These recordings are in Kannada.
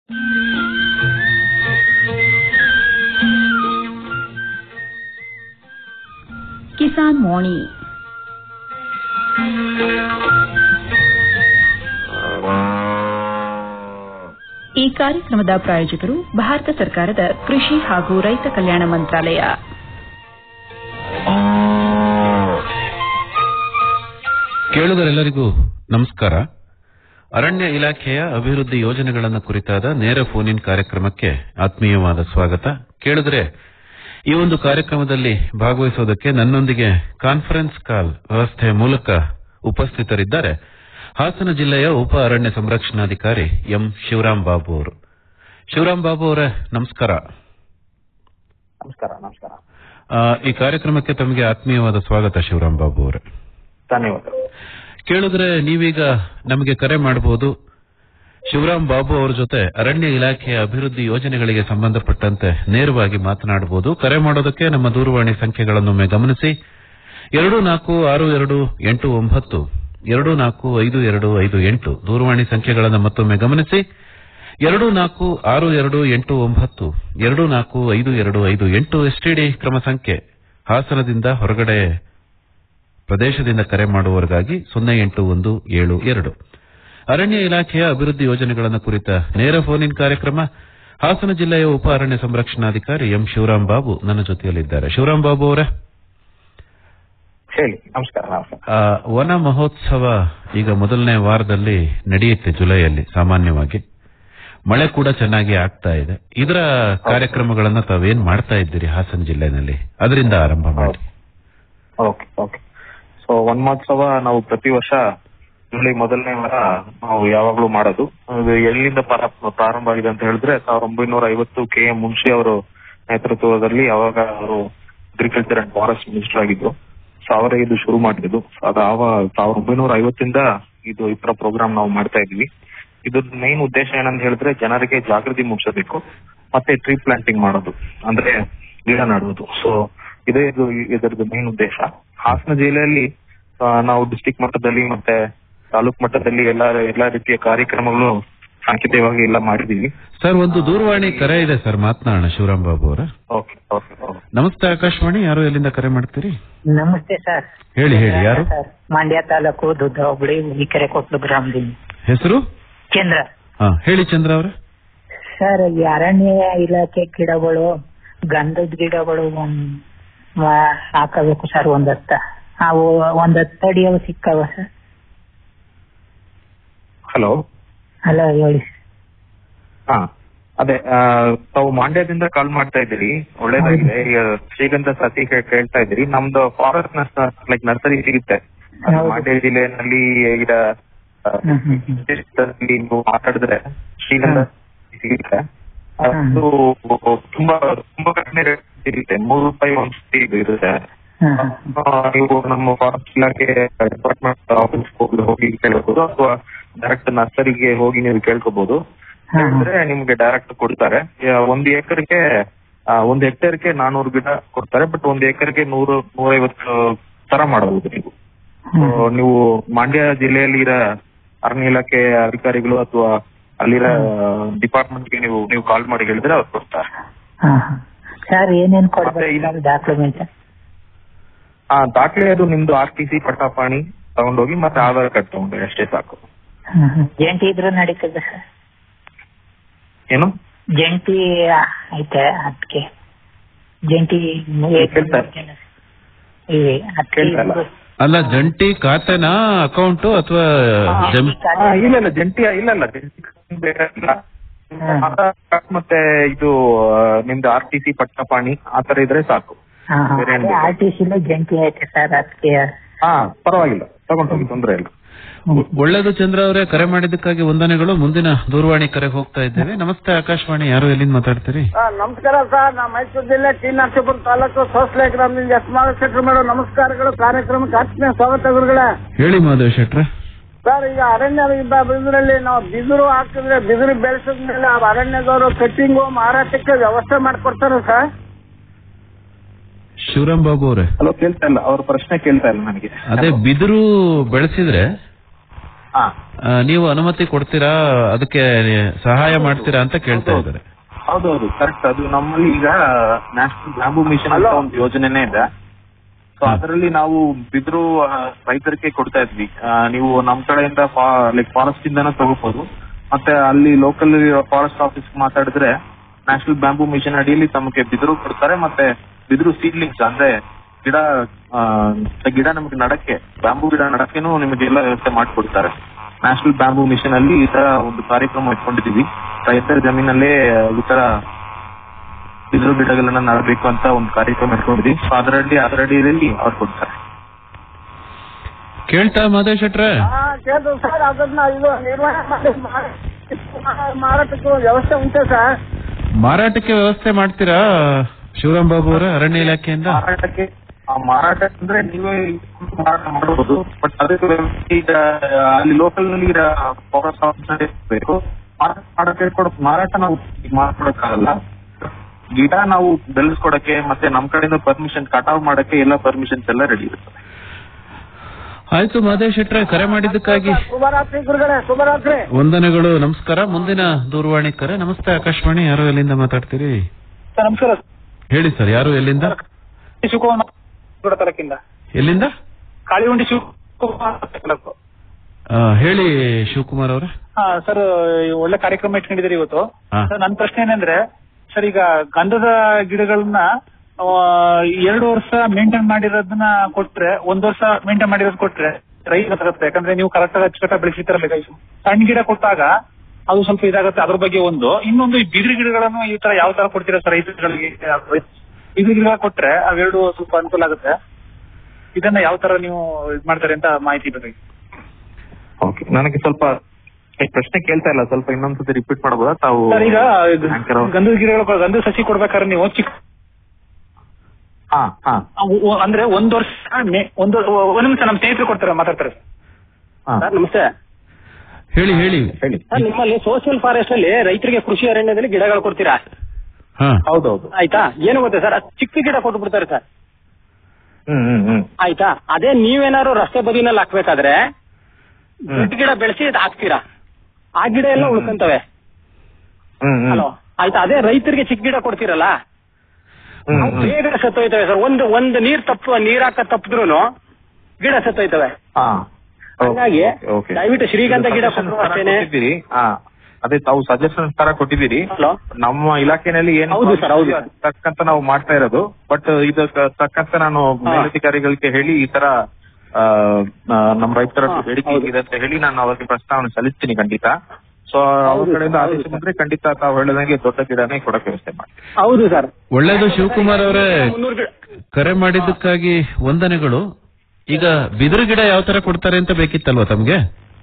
ಕಿಸಾನ್ ವಾಣಿ ಈ ಕಾರ್ಯಕ್ರಮದ ಪ್ರಾಯೋಜಕರು ಭಾರತ ಸರ್ಕಾರದ ಕೃಷಿ ಹಾಗೂ ರೈತ ಕಲ್ಯಾಣ ಮಂತ್ರಾಲಯ ಕೇಳುಗರೆಲ್ಲರಿಗೂ ನಮಸ್ಕಾರ ಅರಣ್ಯ ಇಲಾಖೆಯ ಅಭಿವೃದ್ಧಿ ಯೋಜನೆಗಳನ್ನು ಕುರಿತಾದ ನೇರ ಫೋನ್ ಇನ್ ಕಾರ್ಯಕ್ರಮಕ್ಕೆ ಆತ್ಮೀಯವಾದ ಸ್ವಾಗತ ಕೇಳಿದ್ರೆ ಈ ಒಂದು ಕಾರ್ಯಕ್ರಮದಲ್ಲಿ ಭಾಗವಹಿಸೋದಕ್ಕೆ ನನ್ನೊಂದಿಗೆ ಕಾನ್ಫರೆನ್ಸ್ ಕಾಲ್ ವ್ಯವಸ್ಥೆಯ ಮೂಲಕ ಉಪಸ್ಥಿತರಿದ್ದಾರೆ ಹಾಸನ ಜಿಲ್ಲೆಯ ಉಪ ಅರಣ್ಯ ಸಂರಕ್ಷಣಾಧಿಕಾರಿ ಎಂ ಶಿವರಾಂ ಬಾಬು ಅವರು ಶಿವರಾಂ ಬಾಬು ಅವರೇ ನಮಸ್ಕಾರ ನಮಸ್ಕಾರ ನಮಸ್ಕಾರ ಆ, ಈ ಕಾರ್ಯಕ್ರಮಕ್ಕೆ ತಮಗೆ ಆತ್ಮೀಯವಾದ ಸ್ವಾಗತ ಶಿವರಾಂ ಬಾಬು ಅವರೇ ಧನ್ಯವಾದಗಳು ಕೇಳಿದ್ರೆ ನೀವೀಗ ನಮಗೆ ಕರೆ ಮಾಡಬಹುದು ಶಿವರಾಂ ಬಾಬು ಅವರ ಜೊತೆ ಅರಣ್ಯ ಇಲಾಖೆಯ ಅಭಿವೃದ್ಧಿ ಯೋಜನೆಗಳಿಗೆ ಸಂಬಂಧಪಟ್ಟಂತೆ ನೇರವಾಗಿ ಮಾತನಾಡಬಹುದು ಕರೆ ಮಾಡೋದಕ್ಕೆ ನಮ್ಮ ದೂರವಾಣಿ ಸಂಖ್ಯೆಗಳನ್ನೊಮ್ಮೆ ಗಮನಿಸಿ ಎರಡು ನಾಲ್ಕು ಆರು ಎರಡು ಎಂಟು ಒಂಬತ್ತು ಎರಡು ನಾಲ್ಕು ಐದು ಎರಡು ಐದು ಎಂಟು ದೂರವಾಣಿ ಸಂಖ್ಯೆಗಳನ್ನು ಮತ್ತೊಮ್ಮೆ ಗಮನಿಸಿ ಎರಡು ನಾಲ್ಕು ಆರು ಎರಡು ಎಂಟು ಒಂಬತ್ತು ಎರಡು ನಾಲ್ಕು ಐದು ಎರಡು ಐದು ಎಂಟು ಎಸ್ಟಿಡಿ ಕ್ರಮ ಸಂಖ್ಯೆ ಹಾಸನದಿಂದ ಹೊರಗಡೆ ಪ್ರದೇಶದಿಂದ ಕರೆ ಮಾಡುವವರಿಗಾಗಿ ಸೊನ್ನೆ ಎಂಟು ಒಂದು ಏಳು ಎರಡು ಅರಣ್ಯ ಇಲಾಖೆಯ ಅಭಿವೃದ್ಧಿ ಯೋಜನೆಗಳನ್ನು ಕುರಿತ ನೇರ ಫೋನ್ ಇನ್ ಕಾರ್ಯಕ್ರಮ ಹಾಸನ ಜಿಲ್ಲೆಯ ಉಪ ಅರಣ್ಯ ಸಂರಕ್ಷಣಾಧಿಕಾರಿ ಎಂ ಶಿವರಾಂ ಬಾಬು ನನ್ನ ಜೊತೆಯಲ್ಲಿದ್ದಾರೆ ಶಿವರಾಂ ಬಾಬು ಅವರೇ ಹೇಳಿ ನಮಸ್ಕಾರ ನಮಸ್ಕಾರ ಆ, ವನ ಮಹೋತ್ಸವ ಈಗ ಮೊದಲನೇ ವಾರದಲ್ಲಿ ನಡೆಯುತ್ತೆ ಜುಲೈಯಲ್ಲಿ ಸಾಮಾನ್ಯವಾಗಿ ಮಳೆ ಕೂಡ ಚೆನ್ನಾಗಿ ಆಗ್ತಾ ಇದೆ ಇದರ ಕಾರ್ಯಕ್ರಮಗಳನ್ನ ತಾವೇನ್ ಮಾಡ್ತಾ ಇದ್ದೀರಿ ಹಾಸನ ಜಿಲ್ಲೆನಲ್ಲಿ ಅದರಿಂದ ಆರಂಭ ಮಾಡಿ ಓಕೆ ಓಕೆ ಸೊ ವನ್ಮೋತ್ಸವ ನಾವು ಪ್ರತಿ ವರ್ಷ ಜುಲೈ ಮೊದಲನೇ ವಾರ ನಾವು ಯಾವಾಗ್ಲೂ ಮಾಡೋದು ಅದು ಎಲ್ಲಿಂದ ಪ್ರಾರ- ಪ್ರಾರಂಭ ಆಗಿದೆ ಅಂತ ಹೇಳಿದ್ರೆ ಸಾವಿರದ ಒಂಬೈನೂರ ಐವತ್ತು ಕೆ ಎಂ ಮುನ್ಷಿ ಅವರು ನೇತೃತ್ವದಲ್ಲಿ ಅವಾಗ ಅವರು ಅಗ್ರಿಕಲ್ಚರ್ ಅಂಡ್ ಫಾರೆಸ್ಟ್ ಮಿನಿಸ್ಟರ್ ಆಗಿದ್ರು ಸೊ ಅವರೇ ಇದು ಶುರು ಮಾಡಿದ್ದು ಅದು ಆವ ಸಾವಿರದ ಒಂಬೈನೂರ ಐವತ್ತಿಂದ ಇದು ಈ ತರ ಪ್ರೋಗ್ರಾಮ್ ನಾವು ಮಾಡ್ತಾ ಇದೀವಿ ಇದ್ರ ಮೈನ್ ಉದ್ದೇಶ ಏನಂತ ಹೇಳಿದ್ರೆ ಜನರಿಗೆ ಜಾಗೃತಿ ಮೂಡಿಸಬೇಕು ಮತ್ತೆ ಟ್ರೀ ಪ್ಲಾಂಟಿಂಗ್ ಮಾಡೋದು ಅಂದ್ರೆ ಗಿಡ ನೆಡುವುದು ಸೊ ಇದೇ ಇದು ಇದರದ್ದು ಮೈನ್ ಉದ್ದೇಶ ಹಾಸನ ಜಿಲ್ಲೆಯಲ್ಲಿ ಆ, ನಾವು ಡಿಸ್ಟಿಕ್ ಮಟ್ಟದಲ್ಲಿ ಮತ್ತೆ ತಾಲೂಕ್ ಮಟ್ಟದಲ್ಲಿ ಎಲ್ಲಾ ಎಲ್ಲಾ ರೀತಿಯ ಕಾರ್ಯಕ್ರಮಗಳು ಸಾಂಕೇತಿಕವಾಗಿ ಎಲ್ಲ ಮಾಡಿದೀವಿ ಸರ್ ಒಂದು ದೂರವಾಣಿ ಕರೆ ಇದೆ ಸರ್ ಮಾತನಾಡೋಣ ಶಿವರಾಂ ಬಾಬು ಅವರ ಓಕೆ ಓಕೆ ಓಕೆ ನಮಸ್ತೆ ಆಕಾಶವಾಣಿ ಯಾರು ಎಲ್ಲಿಂದ ಕರೆ ಮಾಡ್ತೀರಿ ನಮಸ್ತೆ ಸರ್ ಹೇಳಿ ಹೇಳಿ ಯಾರು ಸರ್ ಮಂಡ್ಯ ತಾಲೂಕು ದುದ್ದ ಹೋಬಳಿ ಹುಲಿಕೆರೆ ಕೊಟ್ಲು ಗ್ರಾಮದಿಂದ ಹೆಸರು ಕೇಂದ್ರ ಹಾ ಹೇಳಿ ಚಂದ್ರ ಅವರೇ ಸರ್ ಈ ಅರಣ್ಯ ಇಲಾಖೆ ಗಿಡಗಳು ಗಂಧದ ಗಿಡಗಳು ಒಂದ್ ಮ- ಹಾಕಬೇಕು ಸರ್ ಒಂದತ್ತ ಅವು ಒಂದ್ ಹತ್ತು ಅಡಿ ಅವು ಸಿಕ್ಕವ ಸರ್ ಹಲೋ ಅಲ್ಲ ಹೇಳಿ ಹಾ ಅದೇ ಆ, ತಾವು ಮಂಡ್ಯದಿಂದ ಕಾಲ್ ಮಾಡ್ತಾ ಇದ್ದೀರಿ ಒಳ್ಳೇದಾಗಿದೆ ಈಗ ಶ್ರೀಗಂಧ ಸತಿ ಕೇ- ಕೇಳ್ತಾ ಇದ್ದೀರಿ ನಮ್ದು ಫಾರೆಸ್ಟ್ ಲೈಕ್ ನರ್ಸರಿ ಸಿಗುತ್ತೆ ಅದು ಹೌದು. ಮಂಡ್ಯ ಜಿಲ್ಲೆಯಲ್ಲಿ ಈಗ ಆ, ಹ್ಮ್, ಹ್ಮ್, ಹ್ಮ್. ವಿದೇಶದಲ್ಲಿ ನೀವು ಮಾತಾಡಿದ್ರೆ ಶ್ರೀಗಂಧ ಸಿಗುತ್ತೆ ಅದು ತುಂಬಾ ತುಂಬಾ ಕಡಿಮೆ ರೇಟ್ ಸಿಗುತ್ತೆ ಮೂರು ರೂಪಾಯಿ ಒಂದು ಸತಿ ಇದು ಇರುತ್ತೆ ಹ್ಮ್, ಹ್ಮ್. ಆ, ನೀವು ನಮ್ಮ ಫಾರೆಸ್ಟ್ ಇಲಾಖೆ ಡಿಪಾರ್ಟ್ಮೆಂಟ್ ಆಫೀಸ್ ಹೋಗಿ ಕೇಳ್ಬೋದು ಅಥವಾ ಡೈರೆಕ್ಟ್ ನರ್ಸರಿಗೆ ಹೋಗಿ ನೀವು ಕೇಳ್ಕೋಬಹುದು ಹ್ಮ್, ಹ್ಮ್. ಅಂದ್ರೆ ನಿಮ್ಗೆ ಡೈರೆಕ್ಟ್ ಕೊಡ್ತಾರೆ ಯಾ, ಒಂದು ಎಕರೆಗೆ ಒಂದು ಹೆಕ್ಟೇರ್ಗೆ ನಾನೂರು ಗಿಡ ಕೊಡ್ತಾರೆ ಬಟ್ ಒಂದು ಎಕರೆಗೆ ನೂರು ನೂರೈವತ್ತು ತರ ಮಾಡಬಹುದು ನೀವು ಹ್ಮ್. So, ನೀವು ಮಂಡ್ಯ ಜಿಲ್ಲೆಯಲ್ಲಿ ಇರೋ ಅರಣ್ಯ ಇಲಾಖೆ ಅಧಿಕಾರಿಗಳು ಅಥವಾ ಅಲ್ಲಿರೋ ಡಿಪಾರ್ಟ್ಮೆಂಟ್ಗೆ ನೀವು ನೀವು ಕಾಲ್ ಮಾಡಿ ಹೇಳಿದ್ರೆ ಅವ್ರು ಕೊಡ್ತಾರೆ ಹಾ, ಹಾ. ಸರ್ ಏನೇನ್ ಮತ್ತೆ ಕೊಡ್ಬೇಕು ಇನ್ನು- ಸರ್ ಡಾಕ್ಯುಮೆಂಟ್ ಆ ದಾಖಲೆ ಅದು ನಿಮ್ದು ಆರ್ ಟಿ ಸಿ ಪಟ್ಟಾಪಾಣಿ ತಗೊಂಡೋಗಿ ಮತ್ತೆ ಆಧಾರ್ ಕಾರ್ಡ್ ತಗೊಂಡ್ರೆ ಅಷ್ಟೇ ಸಾಕು ಜಂಟಿ ಇದ್ರು ನಡೀತದೆ ಸರ್ ಏನು ಜಂಟಿ ಐತೆ ಅದಕ್ಕೆ ಜಂಟಿ ಕೇಳ್ತಾ ಇವೆ ಅದಕ್ಕೆ ಕೇಳ್ತಾ ಇಲ್ಲ. ಅಲ್ಲ ಜಂಟಿ ಖಾತೆನಾ ಅಕೌಂಟ್ ಅಥವಾ ಜಮ್- ಆ, ಇಲ್ಲ ಇಲ್ಲ ಜಂಟಿ ಇಲ್ಲ ಇಲ್ಲ ಜಂಟಿ ಬೇಕಾಗಿಲ್ಲ ಹ್ಮ್. ಆಧಾರ್ ಕಾರ್ಡ್ ಮತ್ತೆ ಇದು ಆ, ನಿಮ್ದು ಆರ್ ಟಿ ಸಿ ಪಟ್ಟಾಪಾಣಿ ಆತರ ಇದ್ರೆ ಸಾಕು ಬೇರೆ ಏನ್ ಬೇಕಾ? ಆರ್ ಟಿ ಸಿಲು ಜಂಟಿ ಐತೆ ಸರ್ ಅದಕ್ಕೆ ಹಾ ಪರವಾಗಿಲ್ಲ ತಗೊಂಡೋಗಿ ತೊಂದ್ರೆ ಇಲ್ಲ ಒಳ್ಳೇದು ಚಂದ್ರ ಅವರೇ ಕರೆ ಮಾಡಿದ್ದಕ್ಕಾಗಿ ವಂದನೆಗಳು ಮುಂದಿನ ದೂರವಾಣಿ ಕರೆ ಹೋಗ್ತಾ ಇದ್ದೇವೆ ನಮಸ್ತೆ ಆಕಾಶವಾಣಿ ಯಾರು ಎಲ್ಲಿಂದ ಮಾತಾಡ್ತೀರಿ ಸರ್ ನಮಸ್ಕಾರ ಸರ್ ನಾ ಮೈಸೂರು ಜಿಲ್ಲೆ ಟಿ ನರಸೀಪುರ ತಾಲೂಕು ಸೋಸ್ಲೆ ಗ್ರಾಮದಿಂದ ಯಸ್ಮಾಲ ಶೆಟ್ರು ಮೇಡಮ್ ನಮಸ್ಕಾರಗಳು ಕಾರ್ಯಕ್ರಮಕ್ಕೆ ಆತ್ಮೀಯ ಸ್ವಾಗತ ಗುರುಗಳೇ ಹೇಳಿ ಮಾಧವ್ ಶೆಟ್ರೆ ಸರ್ ಈಗ ಅರಣ್ಯ ಇದರಲ್ಲಿ ನಾವು ಬಿದಿರು ಹಾಕಿದ್ರೆ ಬಿದಿರು ಬೆಳೆಸಿದ್ಮೇಲೆ ಆ ಅರಣ್ಯದವರು ಕಟ್ಟಿಂಗು ಮಾರಾಟಕ್ಕೆ ವ್ಯವಸ್ಥೆ ಮಾಡ್ಕೊಡ್ತಾರೆ ಸರ್ ಶಿವರಾಂ ಬಾಬು ಅವರೇ ಹಲೋ ಕೇಳ್ತಾ ಇಲ್ಲ ಅವ್ರ ಪ್ರಶ್ನೆ ಕೇಳ್ತಾ ಇಲ್ಲ ನನಗೆ ಅದೇ ಬಿದಿರು ಬೆಳೆಸಿದ್ರೆ ಹಾ ಆ, ನೀವು ಅನುಮತಿ ಕೊಡ್ತೀರಾ ಅದಕ್ಕೆ ಸಹಾಯ ಮಾಡ್ತೀರಾ ಅಂತ ಕೇಳ್ತಾ ಇದ್ದಾರೆ ಹೌದೌದು ಕರೆಕ್ಟ್ ಅದು ನಮ್ಮಲ್ಲಿ ಈಗ ನ್ಯಾಷನಲ್ ಬ್ಯಾಂಬೂ ಮಿಷನ್ ಅಂತ ಒಂದು ಯೋಜನೆನೇ ಇದೆ ಸೊ ಅದರಲ್ಲಿ ನಾವು ಬಿದ್ರು ಆ, ರೈತರಿಗೆ ಕೊಡ್ತಾ ಇದ್ವಿ ಆ, ನೀವು ನಮ್ ಕಡೆಯಿಂದ ಲೈಕ್ ಫಾರೆಸ್ಟ್ ಇಂದಾನು ತಗೋಬಹುದು ಮತ್ತೆ ಅಲ್ಲಿ ಲೋಕಲ್ ಫಾರೆಸ್ಟ್ ಆಫೀಸ್ ಮಾತಾಡಿದ್ರೆ ನ್ಯಾಷನಲ್ ಬ್ಯಾಂಬೂ ಮಿಷನ್ ಅಡಿಯಲ್ಲಿ ತಮಗೆ ಬಿದಿರು ಕೊಡ್ತಾರೆ ಮತ್ತೆ ಬಿದಿರು ಸೀಡ್ಲಿಂಗ್ಸ್ ಅಂದ್ರೆ ಗಿಡ ಆ, ಗಿಡ ನಮಗೆ ನಡಕ್ಕೆ ಬ್ಯಾಂಬೂ ಗಿಡ ನಡಕ್ಕೆನೂ ನಿಮಗೆಲ್ಲ ವ್ಯವಸ್ಥೆ ಮಾಡಿಕೊಡ್ತಾರೆ ನ್ಯಾಷನಲ್ ಬ್ಯಾಂಬೂ ಮಿಷನ್ ಅಲ್ಲಿ ಈ ತರ ಒಂದು ಕಾರ್ಯಕ್ರಮ ಇಟ್ಕೊಂಡಿದೀವಿ ರೈತರ ಜಮೀನಲ್ಲೇ ಈ ತರ ಬಿದಿರು ಗಿಡಗಳನ್ನ ನಡಬೇಕು ಅಂತ ಒಂದು ಕಾರ್ಯಕ್ರಮ ಇಟ್ಕೊಂಡಿದೀವಿ ಸೊ ಅದರಲ್ಲಿ ಅದರಡಿಯಲ್ಲಿ ಅವ್ರು ಕೊಡ್ತಾರೆ ಕೇಳ್ತಾ ಮಾದೇಶ್ ಶೆಟ್ರೆ ಹಾ ಕೇಳ್ತು ಸರ್ ಅದನ್ನ ಇದು ನಿರ್ವಹಣೆ ಮಾಡಿ ಮಾರ- ಮಾರಾಟಕ್ಕೆ ವ್ಯವಸ್ಥೆ ಉಂಟೆ ಸರ್ ಮಾರಾಟಕ್ಕೆ ವ್ಯವಸ್ಥೆ ಮಾಡ್ತೀರಾ ಶಿವರಾಮ್ ಬಾಬು ಅವರ ಅರಣ್ಯ ಇಲಾಖೆಯಿಂದ ಮಾರಾಟಕ್ಕೆ ಆ ಮಾರಾಟ ಅಂದ್ರೆ ನೀವೇ ಮಾರಾಟ ಮಾಡಬಹುದು ಬಟ್ ಅದಕ್ಕೆ ವ್ಯವಸ್ಥೆ ಈಗ ಅಲ್ಲಿ ಲೋಕಲ್ ನಲ್ಲಿ ಫಾರೆಸ್ಟ್ ಆಫೀಸ್ ನಲ್ಲಿ ಇರ್ಬೇಕು ಮಾರಾಟ ಮಾಡಕ್ಕೆ ಕೊಡ- ಮಾರಾಟ ನಾವು ಈಗ ಮಾಡ್ಕೊಡಕ್ಕಾಗಲ್ಲ ಗಿಡ ನಾವು ಬೆಳೆಸ್ಕೊಡಕ್ಕೆ ಮತ್ತೆ ನಮ್ ಕಡೆಯಿಂದ ಪರ್ಮಿಷನ್ ಕಟಾವ್ ಮಾಡಕ್ಕೆ ಎಲ್ಲ ಪರ್ಮಿಷನ್ಸ್ ಎಲ್ಲ ರೆಡಿ ಇರುತ್ತೆ ಆಯ್ತು ಮಾದೇಶ್ ಶೆಟ್ರೆ ಕರೆ ಮಾಡಿದ್ದಕ್ಕಾಗಿ ಶುಭರಾತ್ರಿ ಗುರುಗಳೇ ಶುಭರಾತ್ರಿ ವಂದನೆಗಳು ನಮಸ್ಕಾರ ಮುಂದಿನ ದೂರವಾಣಿ ಕರೆ ನಮಸ್ತೆ ಆಕಾಶವಾಣಿ ಯಾರು ಎಲ್ಲಿಂದ ಮಾತಾಡ್ತೀರಿ ಸರ್ ನಮಸ್ಕಾರ ಹೇಳಿ ಸರ್ ಯಾರು ಎಲ್ಲಿಂದ ಶಿವಕುಮಾರ್ ಕೂಡ ತಾಲೂಕಿಂದ ಎಲ್ಲಿಂದ ಕಾಳಿಗುಂಡಿ ಶಿವಕುಮಾರ್ ತಾಲೂಕು. ಆ, ಹೇಳಿ ಶಿವಕುಮಾರ್ ಅವರೇ ಹಾ ಸರ್ ಈ ಒಳ್ಳೆ ಕಾರ್ಯಕ್ರಮ ಇಟ್ಕೊಂಡಿದ್ದೀರಿ ಇವತ್ತು ಹಾ. ಸರ್ ನನ್ನ ಪ್ರಶ್ನೆ ಏನಂದ್ರೆ ಸರ್ ಈಗ ಗಂಧದ ಗಿಡಗಳನ್ನ ಆ, ಎರಡು ವರ್ಷ ಮೇಂಟೈನ್ ಮಾಡಿರೋದನ್ನ ಕೊಟ್ರೆ ಒಂದ್ ವರ್ಷ ಮೇಂಟೈನ್ ಮಾಡಿರೋದು ಕೊಟ್ರೆ ರೈತ ತಗುತ್ತೆ ಯಾಕಂದ್ರೆ ನೀವು ಕರೆಕ್ಟ್ ಆಗಿ ಅಚ್ಚುಕಟ್ಟಾಗಿ ಬೆಳೆಸಿತಾರಲ್ಲ ಈಗ ಸಣ್ಣ ಗಿಡ ಕೊಟ್ಟಾಗ ಅದು ಸ್ವಲ್ಪ ಇದಾಗುತ್ತೆ ಅದ್ರ ಬಗ್ಗೆ ಒಂದು ಇನ್ನೊಂದು ಈ ಬಿದಿರು ಗಿಡಗಳನ್ನು ಈ ತರ ಯಾವ ತರ ಕೊಡ್ತೀರಾ ಸರ್ ರೈತರುಗಳಿಗೆ ಬಿದಿರು ಗಿಡ ಕೊಟ್ರೆ ಅವೆರಡು ಸ್ವಲ್ಪ ಅನುಕೂಲ ಆಗುತ್ತೆ ಇದನ್ನ ಯಾವ ತರ ನೀವು ಇದ್ ಮಾಡ್ತಾರೆ ಅಂತ ಮಾಹಿತಿ ಬೇಕಾಗಿ ಓಕೆ ನನಗೆ ಸ್ವಲ್ಪ ಈ ಪ್ರಶ್ನೆ ಕೇಳ್ತಾ ಇಲ್ಲ ಸ್ವಲ್ಪ ಇನ್ನೊಂದ್ಸತಿ ರಿಪೀಟ್ ಮಾಡಬಹುದಾ ತಾವು ಸರ್ ಈಗ anchor ಅವ್ರು? ಗಂಧದ ಗಿಡಗಳು ಗಂಧದ ಸಸಿ ಕೊಡ್ಬೇಕಾದ್ರೆ ನೀವು ಚಿಕ್ಕ ಹಾ ಹಾ ಅವು- ಅವು ಅಂದ್ರೆ ಒಂದ್ ವರ್ಷ ಮೇ- ಒಂದು ಒಂದ್ ನಿಮಿಷ ನಮ್ಮ ಸ್ನೇಹಿತರು ಕೊಡ್ತಾರೆ ಮಾತಾಡ್ತಾರೆ ಹಾ ಸರ್ ನಮಸ್ತೆ ಹೇಳಿ ಹೇಳಿ ಹೇಳಿ ಸರ್ ನಿಮ್ಮಲ್ಲಿ ಸೋಷಿಯಲ್ ಫಾರೆಸ್ಟ್ ಅಲ್ಲಿ ರೈತರಿಗೆ ಕೃಷಿ ಅರಣ್ಯದಲ್ಲಿ ಗಿಡಗಳು ಕೊಡ್ತೀರಾ ಹಾ ಹೌದೌದು ಆಯ್ತಾ ಏನು ಗೊತ್ತಾ ಸರ್ ಅದ್ ಚಿಕ್ಕ ಗಿಡ ಕೊಟ್ಟು ಬಿಡ್ತಾರೆ ಸರ್ ಹ್ಮ್ ಹ್ಮ್ ಹ್ಮ್ ಆಯ್ತಾ ಅದೇ ನೀವೇನಾದ್ರು ರಸ್ತೆ ಬದಿನಲ್ಲಿ ಹಾಕ್ಬೇಕಾದ್ರೆ ಹ್ಮ್. ದೊಡ್ಡ ಗಿಡ ಬೆಳೆಸಿ ಅದ್ ಹಾಕ್ತೀರಾ ಆ ಗಿಡ ಎಲ್ಲ ಉಳ್ಕೊಂತವೆ ಹ್ಮ್ ಹ್ಮ್ ಹಲೋ ಆಯ್ತಾ ಅದೇ ರೈತರಿಗೆ ಚಿಕ್ಕ ಗಿಡ ಕೊಡ್ತೀರಲ್ಲ ಹ್ಮ್ ಅವು ಹ್ಮ್ ಬೇಗ ಸತ್ತೋಯ್ತವೆ ಸರ್ ಒಂದು ಒಂದು ನೀರ್ ತಪ್ಪು ನೀರ್ ಹಾಕ ತಪ್ಪಿದ್ರು ಗಿಡ ಸತ್ತೋಯ್ತವೆ ಹಾ ಹಂಗಾಗಿ ಓಕೆ ದಯವಿಟ್ಟು ಶ್ರೀಗಂಧ ಗಿಡ ಕೊಟ್ಟರು ಅಷ್ಟೇನೆ ಕೊಟ್ಟಿದ್ದೀರಿ ಹಾ ಅದೇ ತಾವು ಸಜೆಷನ್ ತರ ಕೊಟ್ಟಿದ್ದೀರಿ ಹಲೋ ನಮ್ಮ ಇಲಾಖೆನಲ್ಲಿ ಏನ್ ಹೌದು sir, ಹೌದು. ಅದಕ್ಕೆ ತಕ್ಕಂತ ನಾವು ಮಾಡ್ತಾ ಇರೋದು ಬಟ್ ಇದಕ್ಕೆ ತಕ್ಕಂತ ನಾನು ಮೇಲಧಿಕಾರಿಗಳಿಗೆ ಹೇಳಿ ಈ ತರ ಆ, ಆ, ನಮ್ಮ ರೈತರ ಹಾ, ಬೇಡಿಕೆ ಹೌದು. ಇದೆ ಅಂತ ಹೇಳಿ ನಾನು ಅವ್ರಿಗೆ ಪ್ರಸ್ತಾವನೆ ಸಲ್ಲಿಸ್ತೀನಿ ಖಂಡಿತ ಸೊ ಅವ್ರ ಹೌದು, ಕಡೆಯಿಂದ ಹೌದು, ಆದೇಶ ಬಂದ್ರೆ ಖಂಡಿತ ತಾವು ಹೇಳಿದಂಗೆ ದೊಡ್ಡ ಗಿಡನೇ ಕೊಡಕ್ಕೆ ವ್ಯವಸ್ಥೆ ಮಾಡಿ ಹೌದು ಸರ್ ಒಳ್ಳೇದು ಶಿವಕುಮಾರ್ ಅವರೇ ಮುನ್ನೂರು ಗಿಡ ಕರೆ ಮಾಡಿದ್ದಕ್ಕಾಗಿ ವಂದನೆಗಳು ಈಗ ಬಿದಿರು ಗಿಡ ಯಾವ ತರ ಕೊಡ್ತಾರೆ ಅಂತ ಬೇಕಿತ್ತಲ್ವಾ ತಮ್ಗೆ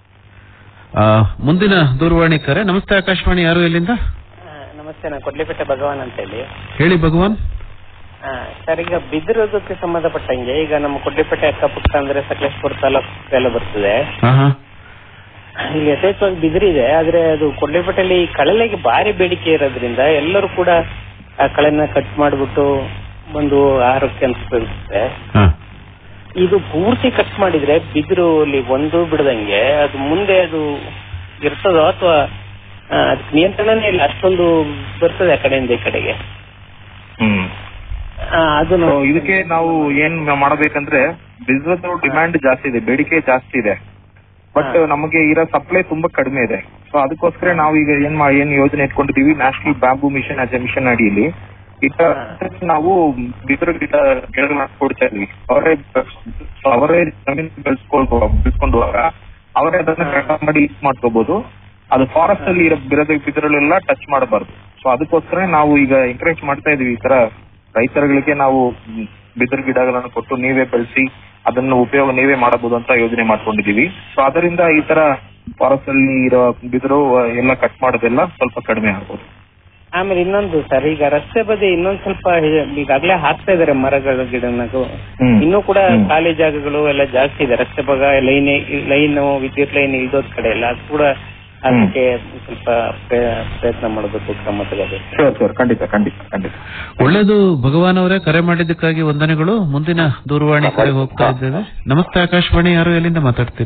ಆ, ಮುಂದಿನ ದೂರವಾಣಿ ಕರೆ ನಮಸ್ತೆ ಆಕಾಶವಾಣಿ ಯಾರು ಎಲ್ಲಿಂದ ನಮಸ್ತೆ ನಾನು ಕೊಡ್ಲಿಪೇಟೆ ಭಗವಾನ್ ಅಂತ ಹೇಳಿ ಹೇಳಿ ಭಗವಾನ್ ಆ, ಸರ್ ಈಗ ಬಿದಿರೋದಕ್ಕೆ ಸಂಬಂಧಪಟ್ಟಂಗೆ ಈಗ ನಮ್ಮ ಕೊಡ್ಲಿಪೇಟೆ ಅಕ್ಕಪಕ್ಕ ಅಂದ್ರೆ ಸಕಲೇಶ್ಪುರ ತಾಲೂಕು ಎಲ್ಲ ಬರ್ತದೆ ಹಾ ಹಾ ಇಲ್ಲಿ ಯಥೇಚ್ಛವಾಗಿ ಬಿದಿರಿದೆ ಆದ್ರೆ ಅದು ಕೊಡ್ಲಿಪೇಟೆಯಲ್ಲಿ ಈ ಕಳಲೆಗೆ ಭಾರಿ ಬೇಡಿಕೆ ಇರೋದ್ರಿಂದ ಎಲ್ಲರೂ ಕೂಡ ಆ ಕಳೆನ ಕಟ್ ಮಾಡ್ಬಿಟ್ಟು ಒಂದು ಆಹಾರಕ್ಕೆ ಅನ್ಸ್ಬಿಡುತ್ತೆ ಹಾ ಇದು ಪೂರ್ತಿ ಕಟ್ ಮಾಡಿದ್ರೆ ಬಿದಿರು ಅಲ್ಲಿ ಒಂದು ಬಿಡದಂಗೆ ಅದು ಮುಂದೆ ಅದು ಇರ್ತದೋ ಅಥವಾ ಅದಕ್ಕೆ ನಿಯಂತ್ರಣನೇ ಇಲ್ಲ ಅಷ್ಟೊಂದು ಬರ್ತದೆ ಆ ಕಡೆಯಿಂದ ಈ ಕಡೆಗೆ ಹ್ಮ್ ಆ, ಅದು So, ನಾವು- ಇದಕ್ಕೆ ನಾವು ಏನ್ ಮಾಡಬೇಕಂದ್ರೆ ಬಿಸ್ನೆಸ್ ಡಿಮ್ಯಾಂಡ್ ಜಾಸ್ತಿ ಇದೆ ಬೇಡಿಕೆ ಜಾಸ್ತಿ ಇದೆ ಬಟ್ ನಮಗೆ ಇರೋ ಸಪ್ಲೈ ತುಂಬಾ ಕಡಿಮೆ ಇದೆ ಸೊ ಅದಕ್ಕೋಸ್ಕರ ನಾವು ಈಗ ಏನ್ ಮಾ- ಏನ್ ಯೋಜನೆ ಇಟ್ಕೊಂಡಿದೀವಿ national bamboo mission as a mission ಅಡಿಯಲ್ಲಿ ಈಗ ನಾವು ಬಿದಿರು ಗಿಡ ಗಿಡಗಳನ್ನ ಕೊಡ್ತಾ ಇದ್ವಿ ಅವರೇ so ಅವರೇ ಜಮೀನು ಬೆಳೆಸ್ಕೊಂಡು ಬೆಳೆಸ್ಕೊಂಡುವಾಗ ಅವರೇ ಅದನ್ನ ಕಟಾವ್ ಮಾಡಿ ಯೂಸ್ ಮಾಡ್ಕೋಬಹುದು ಅದು ಫಾರೆಸ್ಟ್ ಅಲ್ಲಿ ಇರೋ ಬಿರದ ಬಿದಿರಲೆಲ್ಲ ಟಚ್ ಮಾಡಬಾರ್ದು ಸೊ ಅದಕ್ಕೋಸ್ಕರ ನಾವು ಈಗ ಎಂಕರೇಜ್ ಮಾಡ್ತಾ ಇದೀವಿ ಈ ತರ ರೈತರುಗಳಿಗೆ ನಾವು ಮ್, ಬಿದಿರು ಗಿಡಗಳನ್ನು ಕೊಟ್ಟು ನೀವೇ ಬೆಳೆಸಿ ಅದನ್ನು ಉಪಯೋಗ ನೀವೇ ಮಾಡಬಹುದು ಅಂತ ಯೋಜನೆ ಮಾಡ್ಕೊಂಡಿದೀವಿ ಸೊ ಅದರಿಂದ ಈ ತರ ಫಾರೆಸ್ಟ್ ಅಲ್ಲಿ ಇರೋ ಬಿದಿರು ಆ, ಎಲ್ಲ ಕಟ್ ಮಾಡೋದೆಲ್ಲ ಸ್ವಲ್ಪ ಕಡಿಮೆ ಆಗ್ಬೋದು ಆಮೇಲೆ ಇನ್ನೊಂದು ಸರ್ ಈಗ ರಸ್ತೆ ಬದಿ ಇನ್ನೊಂದ್ ಸ್ವಲ್ಪ ಹಿ- ಈಗಾಗ್ಲೇ ಹಾಕ್ತಾ ಇದಾರೆ ಮರಗಳ ಗಿಡನದು ಹ್ಮ್. ಇನ್ನೂ ಕೂಡ ಹ್ಮ್. ಖಾಲಿ ಜಾಗಗಳು ಎಲ್ಲ ಜಾಸ್ತಿ ಇದೆ ರಸ್ತೆ ಭಾಗ ಲೈನ್ ಲೈನ್ ವಿದ್ಯುತ್ ಲೈನ್ ಇಲ್ದೋದ್ ಕಡೆ ಎಲ್ಲ ಅದು ಕೂಡ ಅದಕ್ಕೆ ಸ್ವಲ್ಪ ಪ್ರಯ- ಪ್ರಯತ್ನ ಮಾಡಬೇಕು ಕ್ರಮ ತಗೋಬೇಕು ಶೋರ್ ಶೋರ್ ಖಂಡಿತ ಖಂಡಿತ ಖಂಡಿತ ಒಳ್ಳೇದು ಭಗವಾನ್ ಅವರೇ ಕರೆ ಮಾಡಿದ್ದಕ್ಕಾಗಿ ವಂದನೆಗಳು ಮುಂದಿನ ದೂರವಾಣಿ ಕರೆ ಹೋಗ್ತಾ ಇದ್ದೇವೆ ನಮಸ್ತೆ ಆಕಾಶವಾಣಿ ಯಾರು ಎಲ್ಲಿಂದ ಮಾತಾಡ್ತೀರಿ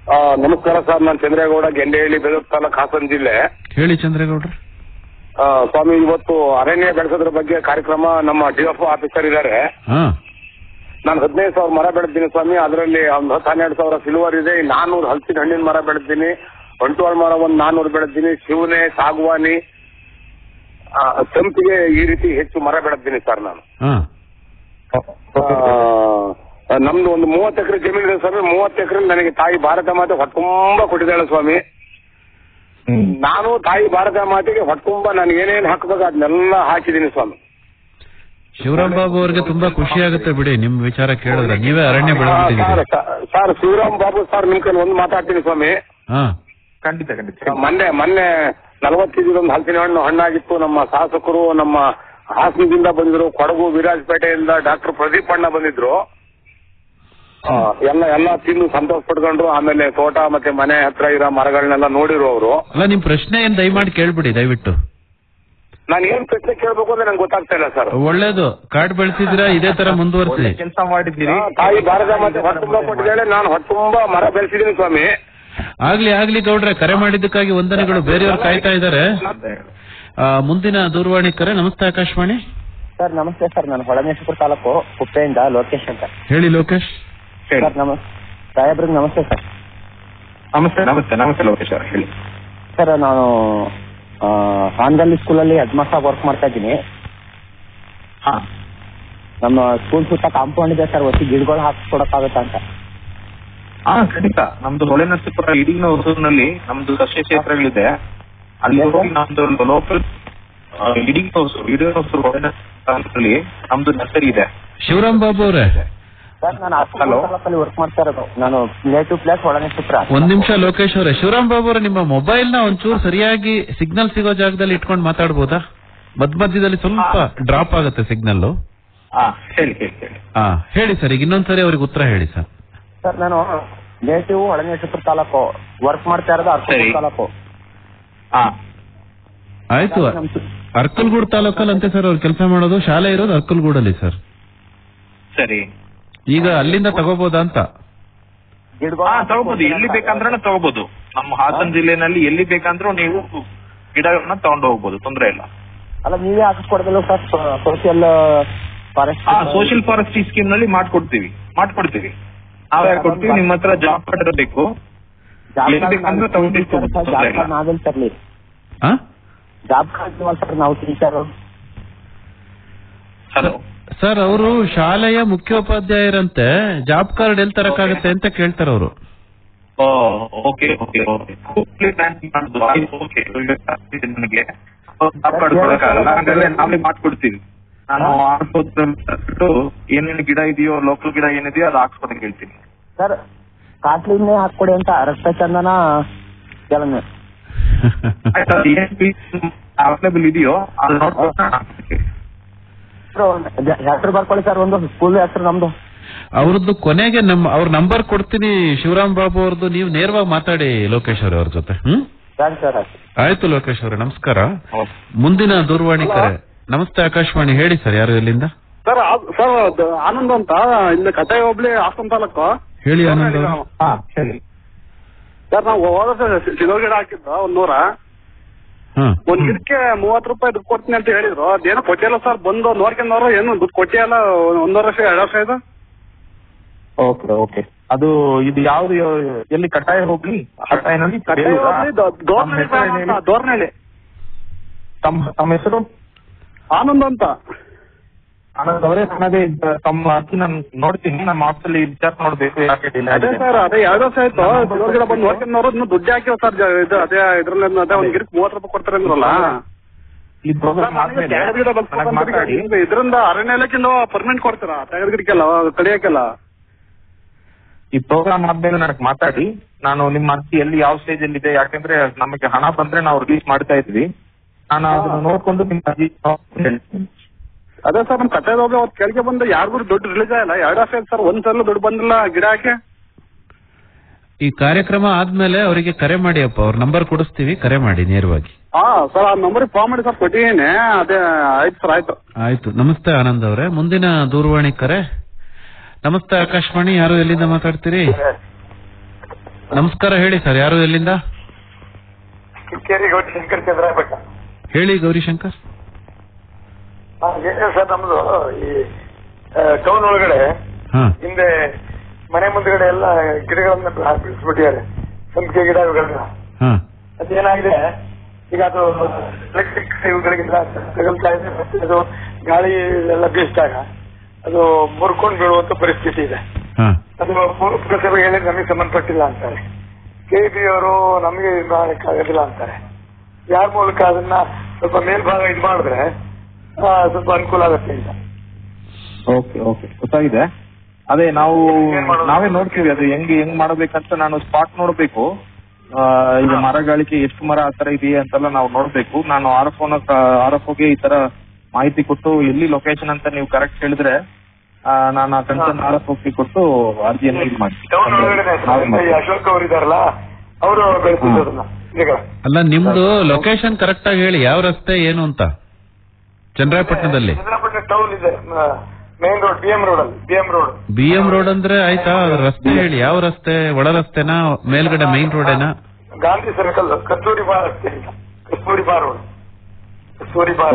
ಆ, ನಮಸ್ಕಾರ ಸರ್ ನಾನು ಚಂದ್ರೇಗೌಡ ಗೆಂಡೆಹಳ್ಳಿ ಬೆದರ್ ತಾಲೂಕ್ ಹಾಸನ ಜಿಲ್ಲೆ ಹೇಳಿ ಚಂದ್ರೇಗೌಡ್ರೆ ಆ, ಸ್ವಾಮಿ ಇವತ್ತು ಅರಣ್ಯ ಬೆಳೆಸೋದ್ರ ಬಗ್ಗೆ ಕಾರ್ಯಕ್ರಮ ನಮ್ಮ ಡಿಎಫ್ ಆಫೀಸರ್ ಇದ್ದಾರೆ ಹಾ ನಾನು ಹದಿನೈದು ಸಾವಿರ ಮರ ಬೆಳೆದಿದ್ದೀನಿ ಸ್ವಾಮಿ ಅದರಲ್ಲಿ ಒಂದು ಹತ್ತು ಹನ್ನೆರಡು ಸಾವಿರ ಸಿಲ್ವರ್ ಇದೆ ನಾನ್ನೂರು ಹಲಸಿನ ಹಣ್ಣಿನ ಮರ ಬೆಳೆದಿದ್ದೀನಿ ಒಂಟುವಾಳ ಮರ ಒಂದು ನಾನ್ನೂರು ಬೆಳೆದಿದ್ದೀನಿ ಶಿವನೆ ಸಾಗುವಾನಿ ಆ, ಸಂಪಿಗೆ ಈ ರೀತಿ ಹೆಚ್ಚು ಮರ ಬೆಳೆದಿದ್ದೀನಿ ಸರ್ ನಾನು ಹಾ ಆ, ನಮ್ದು ಒಂದು ಮೂವತ್ತು ಎಕರೆ ಜಮೀನು ಇದೆ ಸ್ವಾಮಿ ಮೂವತ್ತು ಎಕರೆ ನನಗೆ ತಾಯಿ ಭಾರತ ಮಾತೆ ಹೊಟ್ಟುಂಬ ಕೊಟ್ಟಿದ್ದಾಳೆ ಸ್ವಾಮಿ ನಾನು ತಾಯಿ ಭಾರತ ಮಾತೆಗೆ ಹೊಟ್ಟುಂಬ ನನಗೆ ಏನೇನು ಹಾಕಬೇಕು ಅದನ್ನೆಲ್ಲ ಹಾಕಿದ್ದೀನಿ ಸ್ವಾಮಿ ಶಿವರಾಮ್ ಬಾಬು ಅವ್ರಿಗೆ ತುಂಬಾ ಖುಷಿ ಆಗುತ್ತೆ ಬಿಡಿ ನಿಮ್ ವಿಚಾರ ಕೇಳಿದ್ರೆ ನೀವೇ ಅರಣ್ಯ ಬೆಳೆದ್ಬಿಟ್ಟಿದ್ದೀರಿ sir, sir Shivaram Babu sir ನಿಮ್ ಕೈಲಿ ಒಂದು ಮಾತಾಡ್ತೀನಿ ಸ್ವಾಮಿ ಹಾ ಖಂಡಿತ ಖಂಡಿತ ಮೊನ್ನೆ ಮೊನ್ನೆ ನಲವತ್ತೈದು ಒಂದು ಹಲಸಿನ ಹಣ್ಣು ಹಣ್ಣಾಗಿತ್ತು ನಮ್ಮ ಶಾಸಕರು ನಮ್ಮ ಹಾಸನದಿಂದ ಬಂದಿದ್ರು ಕೊಡಗು ವಿರಾಜಪೇಟೆಯಿಂದ ಡಾಕ್ಟರ್ ಪ್ರದೀಪ್ ಅಣ್ಣ ಬಂದಿದ್ರು ಆ, ಎಲ್ಲ ಎಲ್ಲ ತಿಂದು ಸಂತೋಷ ಪಡ್ಕೊಂಡ್ರು ಆಮೇಲೆ ತೋಟ ಮತ್ತೆ ಮನೆ ಹತ್ರ ಇರೋ ಮರಗಳನ್ನೆಲ್ಲ ನೋಡಿರು ಅವರು ಅಲ್ಲ ನಿಮ್ ಪ್ರಶ್ನೆ ಏನ್ ದಯಮಾಡಿ ಕೇಳ್ಬಿಡಿ ದಯವಿಟ್ಟು ನಾನು ಏನ್ ಪ್ರಶ್ನೆ ಕೇಳ್ಬೇಕು ಅಂದ್ರೆ ನಂಗೆ ಗೊತ್ತಾಗ್ತಾ ಇಲ್ಲ ಸರ್ ಒಳ್ಳೇದು ಕಾಡ್ ಬೆಳೆಸಿದಿರಾ ಇದೇ ತರ ಮುಂದುವರಿಸಿ ಕೆಲಸ ಮಾಡಿದ್ದೀರಿ ತಾಯಿ ಭಾರತ ಮತ್ತೆ ಹೊಟ್ಟುಂಬ ಕೊಟ್ಟಿದ್ದಾಳೆ ನಾನು ಹೊಟ್ಟುಂಬ ಮರ ಬೆಳೆಸಿದ್ದೀನಿ ಸ್ವಾಮಿ ಆಗ್ಲಿ ಆಗ್ಲಿ ಗೌಡ್ರೆ ಕರೆ ಮಾಡಿದ್ದಕ್ಕಾಗಿ ವಂದನೆಗಳು ಬೇರೆಯವ್ರು ಕಾಯ್ತಾ ಇದ್ದಾರೆ ಆ, ಮುಂದಿನ ದೂರವಾಣಿ ಕರೆ ನಮಸ್ತೆ ಆಕಾಶವಾಣಿ ಸರ್ ನಮಸ್ತೆ ಸರ್ ನಾನು ಹೊಳಮೇಶ್ವರ ತಾಲೂಕು ಕುಪ್ಪೆಯಿಂದ ಲೋಕೇಶ್ ಅಂತ ಹೇಳಿ ಲೋಕೇಶ್ ಹೇಳಿ. ಸರ್ ನಮಸ್ ಸಾಹೇಬ್ರಿಗೆ ನಮಸ್ತೆ ಸರ್ ನಮಸ್ತೆ ನಮಸ್ತೆ ನಮಸ್ತೆ ಲೋಕೇಶ್ ಅವ್ರೆ ಹೇಳಿ ಸರ್ ನಾನು ಹಾನ್ಗಲ್ಲಿ ಸ್ಕೂಲಲ್ಲಿ ಹೆಡ್ ಮಾಸ್ಟರ್ ವರ್ಕ್ ಮಾಡ್ತಾ ಇದ್ದೀನಿ ಹಾ ನಮ್ಮ ಸ್ಕೂಲ್ ಸುತ್ತ ಕಾಂಪೌಂಡ್ ಇದೆ ಸರ್ ಒತ್ತಿ ಗಿಡಗಳು ಹಾಕಿಸ್ಕೊಡಕ್ಕಾಗತ್ತಾ ಅಂತ ಹಾ ಖಂಡಿತ ನಮ್ದು ಹೊಳೆ ನರಸೀಪುರ ಇಡೀನ ಹೊಸೂರಿನಲ್ಲಿ ನಮ್ದು ಸಸ್ಯ ಕ್ಷೇತ್ರಗಳಿದೆ ಅಲ್ಲಿ ಹೋಗಿ ನಮ್ದು ಲೋಕಲ್ ಇಡೀ ಹೊಸೂರು ಇಡೀ ಹೊಸೂರು ಹೊಳೆ ನರಸೀಪುರದಲ್ಲಿ ನಮ್ದು ನರ್ಸರಿ ಇದೆ ಶಿವರಾಮ್ ಬಾಬು ಅವ್ರೆ ಸರ್ ನಾನು Hello. ತಾಲೂಕಲ್ಲಿ ವರ್ಕ್ ಮಾಡ್ತಾ ಇರೋದು ನಾನು ನೇಟಿವ್ ಪ್ಲೇಸ್ ಹೊಳನೇಶ್ವರ ಒಂದ್ ನಿಮಿಷ ಲೋಕೇಶ್ ಅವರೇ ಶಿವರಾಮ್ ಬಾಬು ಅವರೇ ನಿಮ್ಮ ಮೊಬೈಲ್ ನ ಒಂಚೂರು ಸರಿಯಾಗಿ ಸಿಗ್ನಲ್ ಸಿಗೋ ಜಾಗದಲ್ಲಿ ಇಟ್ಕೊಂಡು ಮಾತಾಡ್ಬೋದಾ ಮಧ್ಯ ಮಧ್ಯದಲ್ಲಿ ಸ್ವಲ್ಪ ಡ್ರಾಪ್ ಆಗುತ್ತೆ ಸಿಗ್ನಲ್ ಹಾ ಹೇಳಿ ಹೇಳಿ ಹೇಳಿ ಹಾ ಹೇಳಿ ಸರ್ ಈಗ ಇನ್ನೊಂದ್ಸರಿ ಅವ್ರಿಗೆ ಉತ್ತರ ಹೇಳಿ ಸರ್ ಸರ್ ನಾನು ನೇಟಿವ್ ಹೊಳನೇಶ್ವರ ತಾಲೂಕು ವರ್ಕ್ ಮಾಡ್ತಾ ಇರೋದು ಅರ್ಕೂರು ಸರಿ. ತಾಲೂಕು ಹಾ ಆಯ್ತು ನಮ್ ಸು- ಅರ್ಕಲ್ಗೂಡ್ ತಾಲೂಕಲ್ಲಿ ಅಂತೆ ಸರ್ ಅವ್ರು ಕೆಲಸ ಮಾಡೋದು ಶಾಲೆ ಇರೋದು ಅರ್ಕಲ್ಗೂಡಲ್ಲಿ ಸರ್ ಸರಿ ಈಗ ಅಲ್ಲಿಂದ ತಗೋಬೋದಾ ಅಂತ ಗಿಡಗಳು ಹಾ ತಗೋಬಹುದು ಎಲ್ಲಿ ಬೇಕಂದ್ರೆ ತಗೋಬಹುದು ನಮ್ಮ ಹಾಸನ ಜಿಲ್ಲೆನಲ್ಲಿ ಎಲ್ಲಿ ಬೇಕಂದ್ರೂ ನೀವು ಗಿಡಗಳನ್ನ ತಗೊಂಡು ಹೋಗ್ಬೋದು ತೊಂದ್ರೆ ಇಲ್ಲ ಅಲ್ಲ ನೀವೇ ಹಾಕಿಸ್ಕೊಡೋದಿಲ್ಲ ಸರ್ ಸೋಷಿಯಲ್ ಫಾರೆಸ್ಟ್ ಹಾ ಸೋಷಿಯಲ್ ಫಾರೆಸ್ಟ್ರಿ ಸ್ಕೀಮ್ ನಲ್ಲಿ ಮಾಡ್ಕೊಡ್ತೀವಿ ಮಾಡ್ಕೊಡ್ತೀವಿ ನಾವೇ ಕೊಡ್ತೀವಿ ನಿಮ್ಮ ಹತ್ರ ಜಾಬ್ ಕಾರ್ಡ್ ಇರಬೇಕು ಎಲ್ಲಿ ಬೇಕಂದ್ರೆ ತಗೊಂಡು ಜಾಬ್ ಕಾರ್ಡ್ ನಾವೆಲ್ಲಿ ತರ್ಲಿ ಆ? ಜಾಬ್ ಕಾರ್ಡ್ ಇಲ್ವಲ್ಲ ಸರ್ ನಾವು ಟೀಚರ್ ಹಲೋ ಸರ್ ಅವರು ಶಾಲೆಯ ಮುಖ್ಯೋಪಾಧ್ಯಾಯರಂತೆ ಜಾಬ್ ಕಾರ್ಡ್ ಎಲ್ಲಿ ತರಕಾಗತ್ತೆ ಅಂತ ಕೇಳ್ತಾರೆ ಅವರು ಓಕೆ ಓಕೆ ಓಕೆ ಓಕೆ ನನಗೆ ಜಾಬ್ ಕಾರ್ಡ್ ಕೊಡಕ್ಕಾಗಲ್ಲ ಹಾಗಾದ್ರೆ ನಾವೇ ಮಾಡ್ಕೊಡ್ತೀವಿ ನಾನು ಆಡ್ಬೋದು ಏನೇನು ಗಿಡ ಇದೆಯೋ ಲೋಕಲ್ ಗಿಡ ಏನಿದೆಯೋ ಅದು ಹಾಕ್ಸ್ಕೊಡಕ್ ಹೇಳ್ತೀನಿ ಸರ್ ಕಾಟ್ಲಿನೇ ಹಾಕೊಡಿ ಅಂತ ರಕ್ತ ಚಂದನ ಕೆಲನೆ ಆಯ್ತಾ ಅವೈಲೇಬಲ್ ಇದೆಯೋ ಅದು ನೋಡ್ಕೊಂಡು ಹಾಕ್ತೀನಿ. ಹೆಸರು ಬರ್ಕೊಳ್ಳಿ ಸರ್ ಒಂದು ಸ್ಕೂಲ್ ಹೆಸರು ನಮ್ದು ಅವ್ರದ್ದು ಕೊನೆಗೆ ನಮ್ಮ ಅವ್ರ ನಂಬರ್ ಕೊಡ್ತೀನಿ ಶಿವರಾಮ್ ಬಾಬು ಅವ್ರದ್ದು ನೀವು ನೇರವಾಗಿ ಮಾತಾಡಿ ಲೋಕೇಶ್ ಅವ್ರೆ ಅವ್ರ ಜೊತೆ ಹ್ಮ್ ಸರಿ ಸರ್ ಆಯ್ತು. ಆಯ್ತು ಲೋಕೇಶ್ ಅವರೇ ನಮಸ್ಕಾರ ಮುಂದಿನ ದೂರವಾಣಿ ಕರೆ ನಮಸ್ತೆ ಆಕಾಶವಾಣಿ ಹೇಳಿ ಸರ್ ಯಾರು ಎಲ್ಲಿಂದ ಸರ್ ಸರ್ ಅದು ಆನಂದ್ ಅಂತ ಇನ್ನು ಕಟಾಯಿ ಹೋಬ್ಳಿ ಹಾಸನ ತಾಲೂಕು ಹೇಳಿ ಆನಂದ್ ಅವ್ರೆ. ಹಾ ಸರಿ ಸರ್ ನಾವು ಹೋದ ಸಿಗೋರ್ ಗಿಡ ಹಾಕಿದ್ದು ಒಂದ್ ನೂರ ಹಾ ಒಂದ್ ಗಿಡಕ್ಕೆ ಮೂವತ್ತು ರೂಪಾಯಿ ದುಡ್ಡು ಕೊಡ್ತೀನಿ ಅಂತ ಹೇಳಿದ್ರು ಅದೇನೋ ಕೊಟ್ಟಿಲ್ಲ ಸರ್ ಬಂದು ನೋಡ್ಕೊಂಡವ್ರು ಏನು ದುಡ್ಡು ಕೊಟ್ಟಿಲ್ಲ ಒಂದೂವರೆ ವರ್ಷ ಎರಡು ವರ್ಷ ಇದು ಓಕೆ ಓಕೆ ಅದು ಇದು ಯಾವ್ದು ಎಲ್ಲಿ ಕಟಾಯ ಹೋಗ್ಲಿ ಕಟಾಯನಲ್ಲಿ ಕಟಾಯಿ ಹೋಬ್ಳಿ ದೊ- ದೋರ್ನಳ್ಳಿ ಗ್ರಾಮ ಅಂತ, ದೋರ್ನಳ್ಳಿ ತಮ್ಮ ತಮ್ಮ ಹೆಸರು ಆನಂದ್ ಅಂತ ಆನಂದ್ ಅವರೇ ನನಗೆ ಇದ್- ತಮ್ಮ ಅರ್ಜಿ ನಾನು ನೋಡ್ತೀನಿ ನಮ್ಮ ಆಫೀಸಲ್ಲಿ ವಿಚಾರ ನೋಡ್ಬೇಕು ಯಾಕೆ delay ಅದೇ ಆಗಿದೆ. ಸರ್ ಅದೇ ಎರಡು ವರ್ಷ ಆಯ್ತು ಸಿಗೋರ್ ಗಿಡ ಬಂದು ನೋಡ್ಕೊಂಡವ್ರು ಇನ್ನು ದುಡ್ಡು ಹಾಕಿವ ಸರ್ ಇದು ಅದೇ ಇದ್ರಲ್ಲಿ ಅದೇ ಒಂದ್ ಗಿಡಕ್ಕೆ ಮೂವತ್ತು ರೂಪಾಯಿ ಕೊಡ್ತಾರೆ ಅಂದ್ರಲ್ಲ ಈ ಪ್ರೋಗ್ರಾಮ್ ಆದ್ಮೇಲೆ ತೆಗೆದ ಗಿಡ ನನಗೆ ಮಾತಾಡಿ ಇದರಿಂದ ಅರಣ್ಯ ಇಲಾಖೆಯಿಂದ ಪರ್ಮನೆಂಟ್ ಕೊಡ್ತೀರಾ ತೆಗೆದ ಗಿಡಕ್ಕೆಲ್ಲ ಕಡಿಯಕ್ಕೆಲ್ಲ ಈ ಪ್ರೋಗ್ರಾಮ್ ಆದ್ಮೇಲೆ ನನಗೆ ಮಾತಾಡಿ ನಾನು ನಿಮ್ಮ ಅರ್ಜಿ ಎಲ್ಲಿ ಯಾವ ಸ್ಟೇಜ್ ಅಲ್ಲಿ ಇದೆ ಯಾಕಂದ್ರೆ ನಮಗೆ ಹಣ ಬಂದ್ರೆ ನಾವು ರಿಲೀಸ್ ಮಾಡ್ತಾ ಇದ್ವಿ ನಾನು ಅದನ್ನ ನೋಡ್ಕೊಂಡು ನಿಮ್ಮ ಅರ್ಜಿ ಹೇಳ್ತೀನಿ. ಅದೇ ಸರ್ ನಮ್ ಕಟ್ಟೆ ಹೋಗಿ ಅವತ್ತು ಕೆಳಗೆ ಬಂದು ಯಾರಿಗೂ ದುಡ್ಡು ರಿಲೀಸ್ ಆಗಿಲ್ಲ ಎರಡು ವರ್ಷ ಆಯ್ತು ಸರ್ ಒಂದ್ ಸಲ ದುಡ್ಡು ಬಂದಿಲ್ಲ ಗಿಡ ಹಾಕಿ ಈ ಕಾರ್ಯಕ್ರಮ ಆದ್ಮೇಲೆ ಅವರಿಗೆ ಕರೆ ಮಾಡಿ ಅಪ್ಪ ಅವ್ರ ನಂಬರ್ ಕೊಡಿಸ್ತೀವಿ ಕರೆ ಮಾಡಿ ನೇರವಾಗಿ ಹಾ ಸರ್ ಆ ನಂಬರಿಗೆ ಫಾರ್ಮ್ ಮಾಡಿ ಸರ್ ಕೊಟ್ಟಿದ್ದೀನಿ ಅದೇ ಆಯ್ತು ಸರ್ ಆಯ್ತು ಆಯ್ತು ನಮಸ್ತೆ ಆನಂದ್ ಅವರೇ ಮುಂದಿನ ದೂರವಾಣಿ ಕರೆ ನಮಸ್ತೆ ಆಕಾಶವಾಣಿ ಯಾರು ಎಲ್ಲಿಂದ ಮಾತಾಡ್ತೀರಿ ನಮಸ್ಕಾರ ಹೇಳಿ ಸರ್ ಯಾರು ಎಲ್ಲಿಂದ ಕಿಕ್ಕೇರಿ ಗೌರಿ ಶಂಕರ್ ಚಂದ್ರಾಯಪಟ್ಟ ಹೇಳಿ ಗೌರಿಶಂಕರ್ ಏನಿಲ್ಲ ಸರ್ ನಮ್ದು ಈ ಟೌನ್ ಒಳಗಡೆ ಹಾ ಹಿಂದೆ ಮನೆ ಮುಂದ್ಗಡೆ ಎಲ್ಲ ಗಿಡಗಳನ್ನ ಬೆಳೆಸ್ಬಿಟ್ಟಿದ್ದಾರೆ ಸಂಪಿಗೆ ಗಿಡ ಇವುಗಳನ್ನ ಹಾ ಅದೇನಾಗಿದೆ ಈಗ ಅದು ಎಲೆಕ್ಟ್ರಿಕ್ ಇವುಗಳಿಗೆಲ್ಲ ತಗಲ್ತಾ ಇದೆ ಮತ್ತೆ ಅದು ಗಾಳಿ ಎಲ್ಲ ಬೀಸಿದಾಗ ಅದು ಮುರ್ಕೊಂಡು ಬೀಳುವಂತ ಪರಿಸ್ಥಿತಿ ಇದೆ ಹಾ ಅದು ಪುರಸಭೆ ಹೇಳಿ ನಮಗೆ ಸಂಬಂಧಪಟ್ಟಿಲ್ಲ ಅಂತಾರೆ ಕೆ ಬಿ ಅವರು ನಮಗೆ ಇದು ಮಾಡಕ್ಕಾಗೋದಿಲ್ಲ ಅಂತಾರೆ ಯಾರ ಮೂಲಕ ಅದನ್ನ ಸ್ವಲ್ಪ ಮೇಲ್ಭಾಗ ಇದು ಮಾಡಿದ್ರೆ ಆ, ಸ್ವಲ್ಪ ಅನುಕೂಲ ಆಗುತ್ತೆ ಅಂತ ಓಕೆ ಓಕೆ ಗೊತ್ತಾಗಿದೆ ಅದೇ ನಾವು ನಾವೇ ನೋಡ್ತೀವಿ ಅದು ಹೆಂಗ್ ಹೆಂಗ್ ಮಾಡಬೇಕಂತ ನಾನು ಸ್ಪಾಟ್ ನೋಡ್ಬೇಕು ಆ, ಈಗ ಮರಗಳಿಗೆ ಎಷ್ಟು ಮರ ಆ ತರ ಇದೆಯಾ ಅಂತೆಲ್ಲ ನಾವು ನೋಡ್ಬೇಕು ನಾನು ಆರ್ ಎಫ್ ಆರ್ ಎಫ್ ಈ ತರ ಮಾಹಿತಿ ಕೊಟ್ಟು ಎಲ್ಲಿ ಲೊಕೇಶನ್ ಅಂತ ನೀವು ಕರೆಕ್ಟ್ ಹೇಳಿದ್ರೆ ಆ, ನಾನು ಆ ಕನ್ಸರ್ನ್ ಆರ್ ಎಫ್ ಕೊಟ್ಟು ಅರ್ಜಿಯನ್ನು ಇದು ಮಾಡ್ತೀನಿ ಟೌನ್ ಒಳಗಡೆ ನಾವೇ ಈ ಮಾಡ್ತೀವಿ. ಅಶೋಕ್ ಅವರು ಇದಾರಲ್ಲ ಅವರು ಬೆಳೆಸಿದ್ದು ಅದನ್ನ ಈಗ ಅಲ್ಲ ನಿಮ್ದು ಲೊಕೇಶನ್ ಕರೆಕ್ಟ್ ಆಗಿ ಹೇಳಿ ಯಾವ ರಸ್ತೆ ಏನು ಅಂತ ಚಂದ್ರಾಯಪಟ್ಟಣದಲ್ಲಿ ಚಂದ್ರಪಟ್ಟಣ ಟೌನ್ ಇದೆ main road B M road ಅಲ್ಲಿ B M road B M road ಅಂದ್ರೆ ಆಯ್ತಾ ರಸ್ತೆ ಹೇಳಿ ಯಾವ ರಸ್ತೆ ಒಳ ರಸ್ತೆನಾ ಮೇಲ್ಗಡೆ ಮೈನ್ ರೋಡೇನಾ ಗಾಂಧಿ ಸರ್ಕಲ್ ಕಸ್ತೂರಿ ಬಾರ್ ರಸ್ತೆ ಅಂತ Kasturba road Kasturba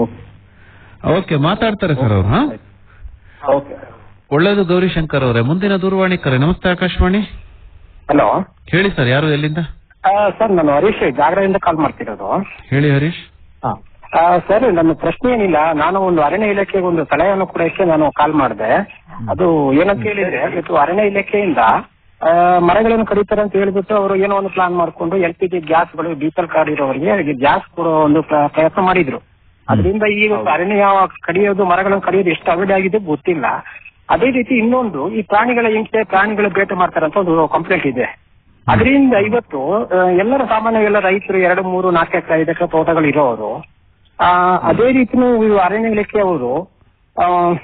okay ಮಾತಾಡ್ತಾರೆ ಸರ್ ಅವ್ರು ಹಾ ಓಕೆ ಒಳ್ಳೇದು ಗೌರಿಶಂಕರ್ ಅವರೇ ಮುಂದಿನ ದೂರವಾಣಿ ಕರೆ ನಮಸ್ತೆ ಆಕಾಶವಾಣಿ ಹಲೋ ಹೇಳಿ ಸರ್ ಯಾರು ಎಲ್ಲಿಂದ ಸರ್ ನಾನು ಹರೀಶ್ ಜಾಗರದಿಂದ ಕಾಲ್ ಮಾಡ್ತಿರೋದು ಹೇಳಿ ಹರೀಶ್ ಆ, ಸರ್ ನನ್ನ ಪ್ರಶ್ನೆ ಏನಿಲ್ಲ ನಾನು ಒಂದು ಅರಣ್ಯ ಇಲಾಖೆಗೆ ಒಂದು ಸಲಹೆಯನ್ನು ಕೊಡೋಕೆ ನಾನು ಕಾಲ್ ಮಾಡಿದೆ ಅದು ಏನಂತ ಹೇಳಿದ್ರೆ ಇವತ್ತು ಅರಣ್ಯ ಇಲಾಖೆಯಿಂದ ಆ, ಮರಗಳನ್ನು ಕಡಿತಾರೆ ಅಂತ ಹೇಳ್ಬಿಟ್ಟು ಅವರು ಏನೋ ಒಂದು ಪ್ಲಾನ್ ಮಾಡ್ಕೊಂಡು ಎಲ್ ಪಿ ಜಿ ಗ್ಯಾಸ್ಗಳು ಡೀಸೆಲ್ ಕಾರ್ಡ್ ಇರೋರಿಗೆ ಗ್ಯಾಸ್ ಕೊಡೋ ಒಂದು ಪ್ರ- ಪ್ರಯತ್ನ ಮಾಡಿದ್ರು ಅದರಿಂದ ಈ ಒಂದು ಅರಣ್ಯ ಕಡಿಯೋದು ಮರಗಳನ್ನು ಕಡಿಯೋದು ಎಷ್ಟು ಅವಿಡ್ ಆಗಿದೆ ಗೊತ್ತಿಲ್ಲ ಅದೇ ರೀತಿ ಇನ್ನೊಂದು ಈ ಪ್ರಾಣಿಗಳ ಹಿಂಸೆ ಪ್ರಾಣಿಗಳ ಬೇಟೆ ಮಾಡ್ತಾರೆ ಅಂತ ಒಂದು ಕಂಪ್ಲೇಂಟ್ ಇದೆ ಅದರಿಂದ ಇವತ್ತು ಆ, ಎಲ್ಲರ ಸಾಮಾನ್ಯ ಎಲ್ಲ ರೈತರು ಎರಡು ಮೂರು ನಾಲ್ಕು ಎಕರೆ ಐದು ಎಕರೆ ತೋಟಗಳು ಇರೋರು ಆ, ಅದೇ ರೀತಿನೂ ಇವು ಅರಣ್ಯ ಇಲಾಖೆಯವರು ಆ,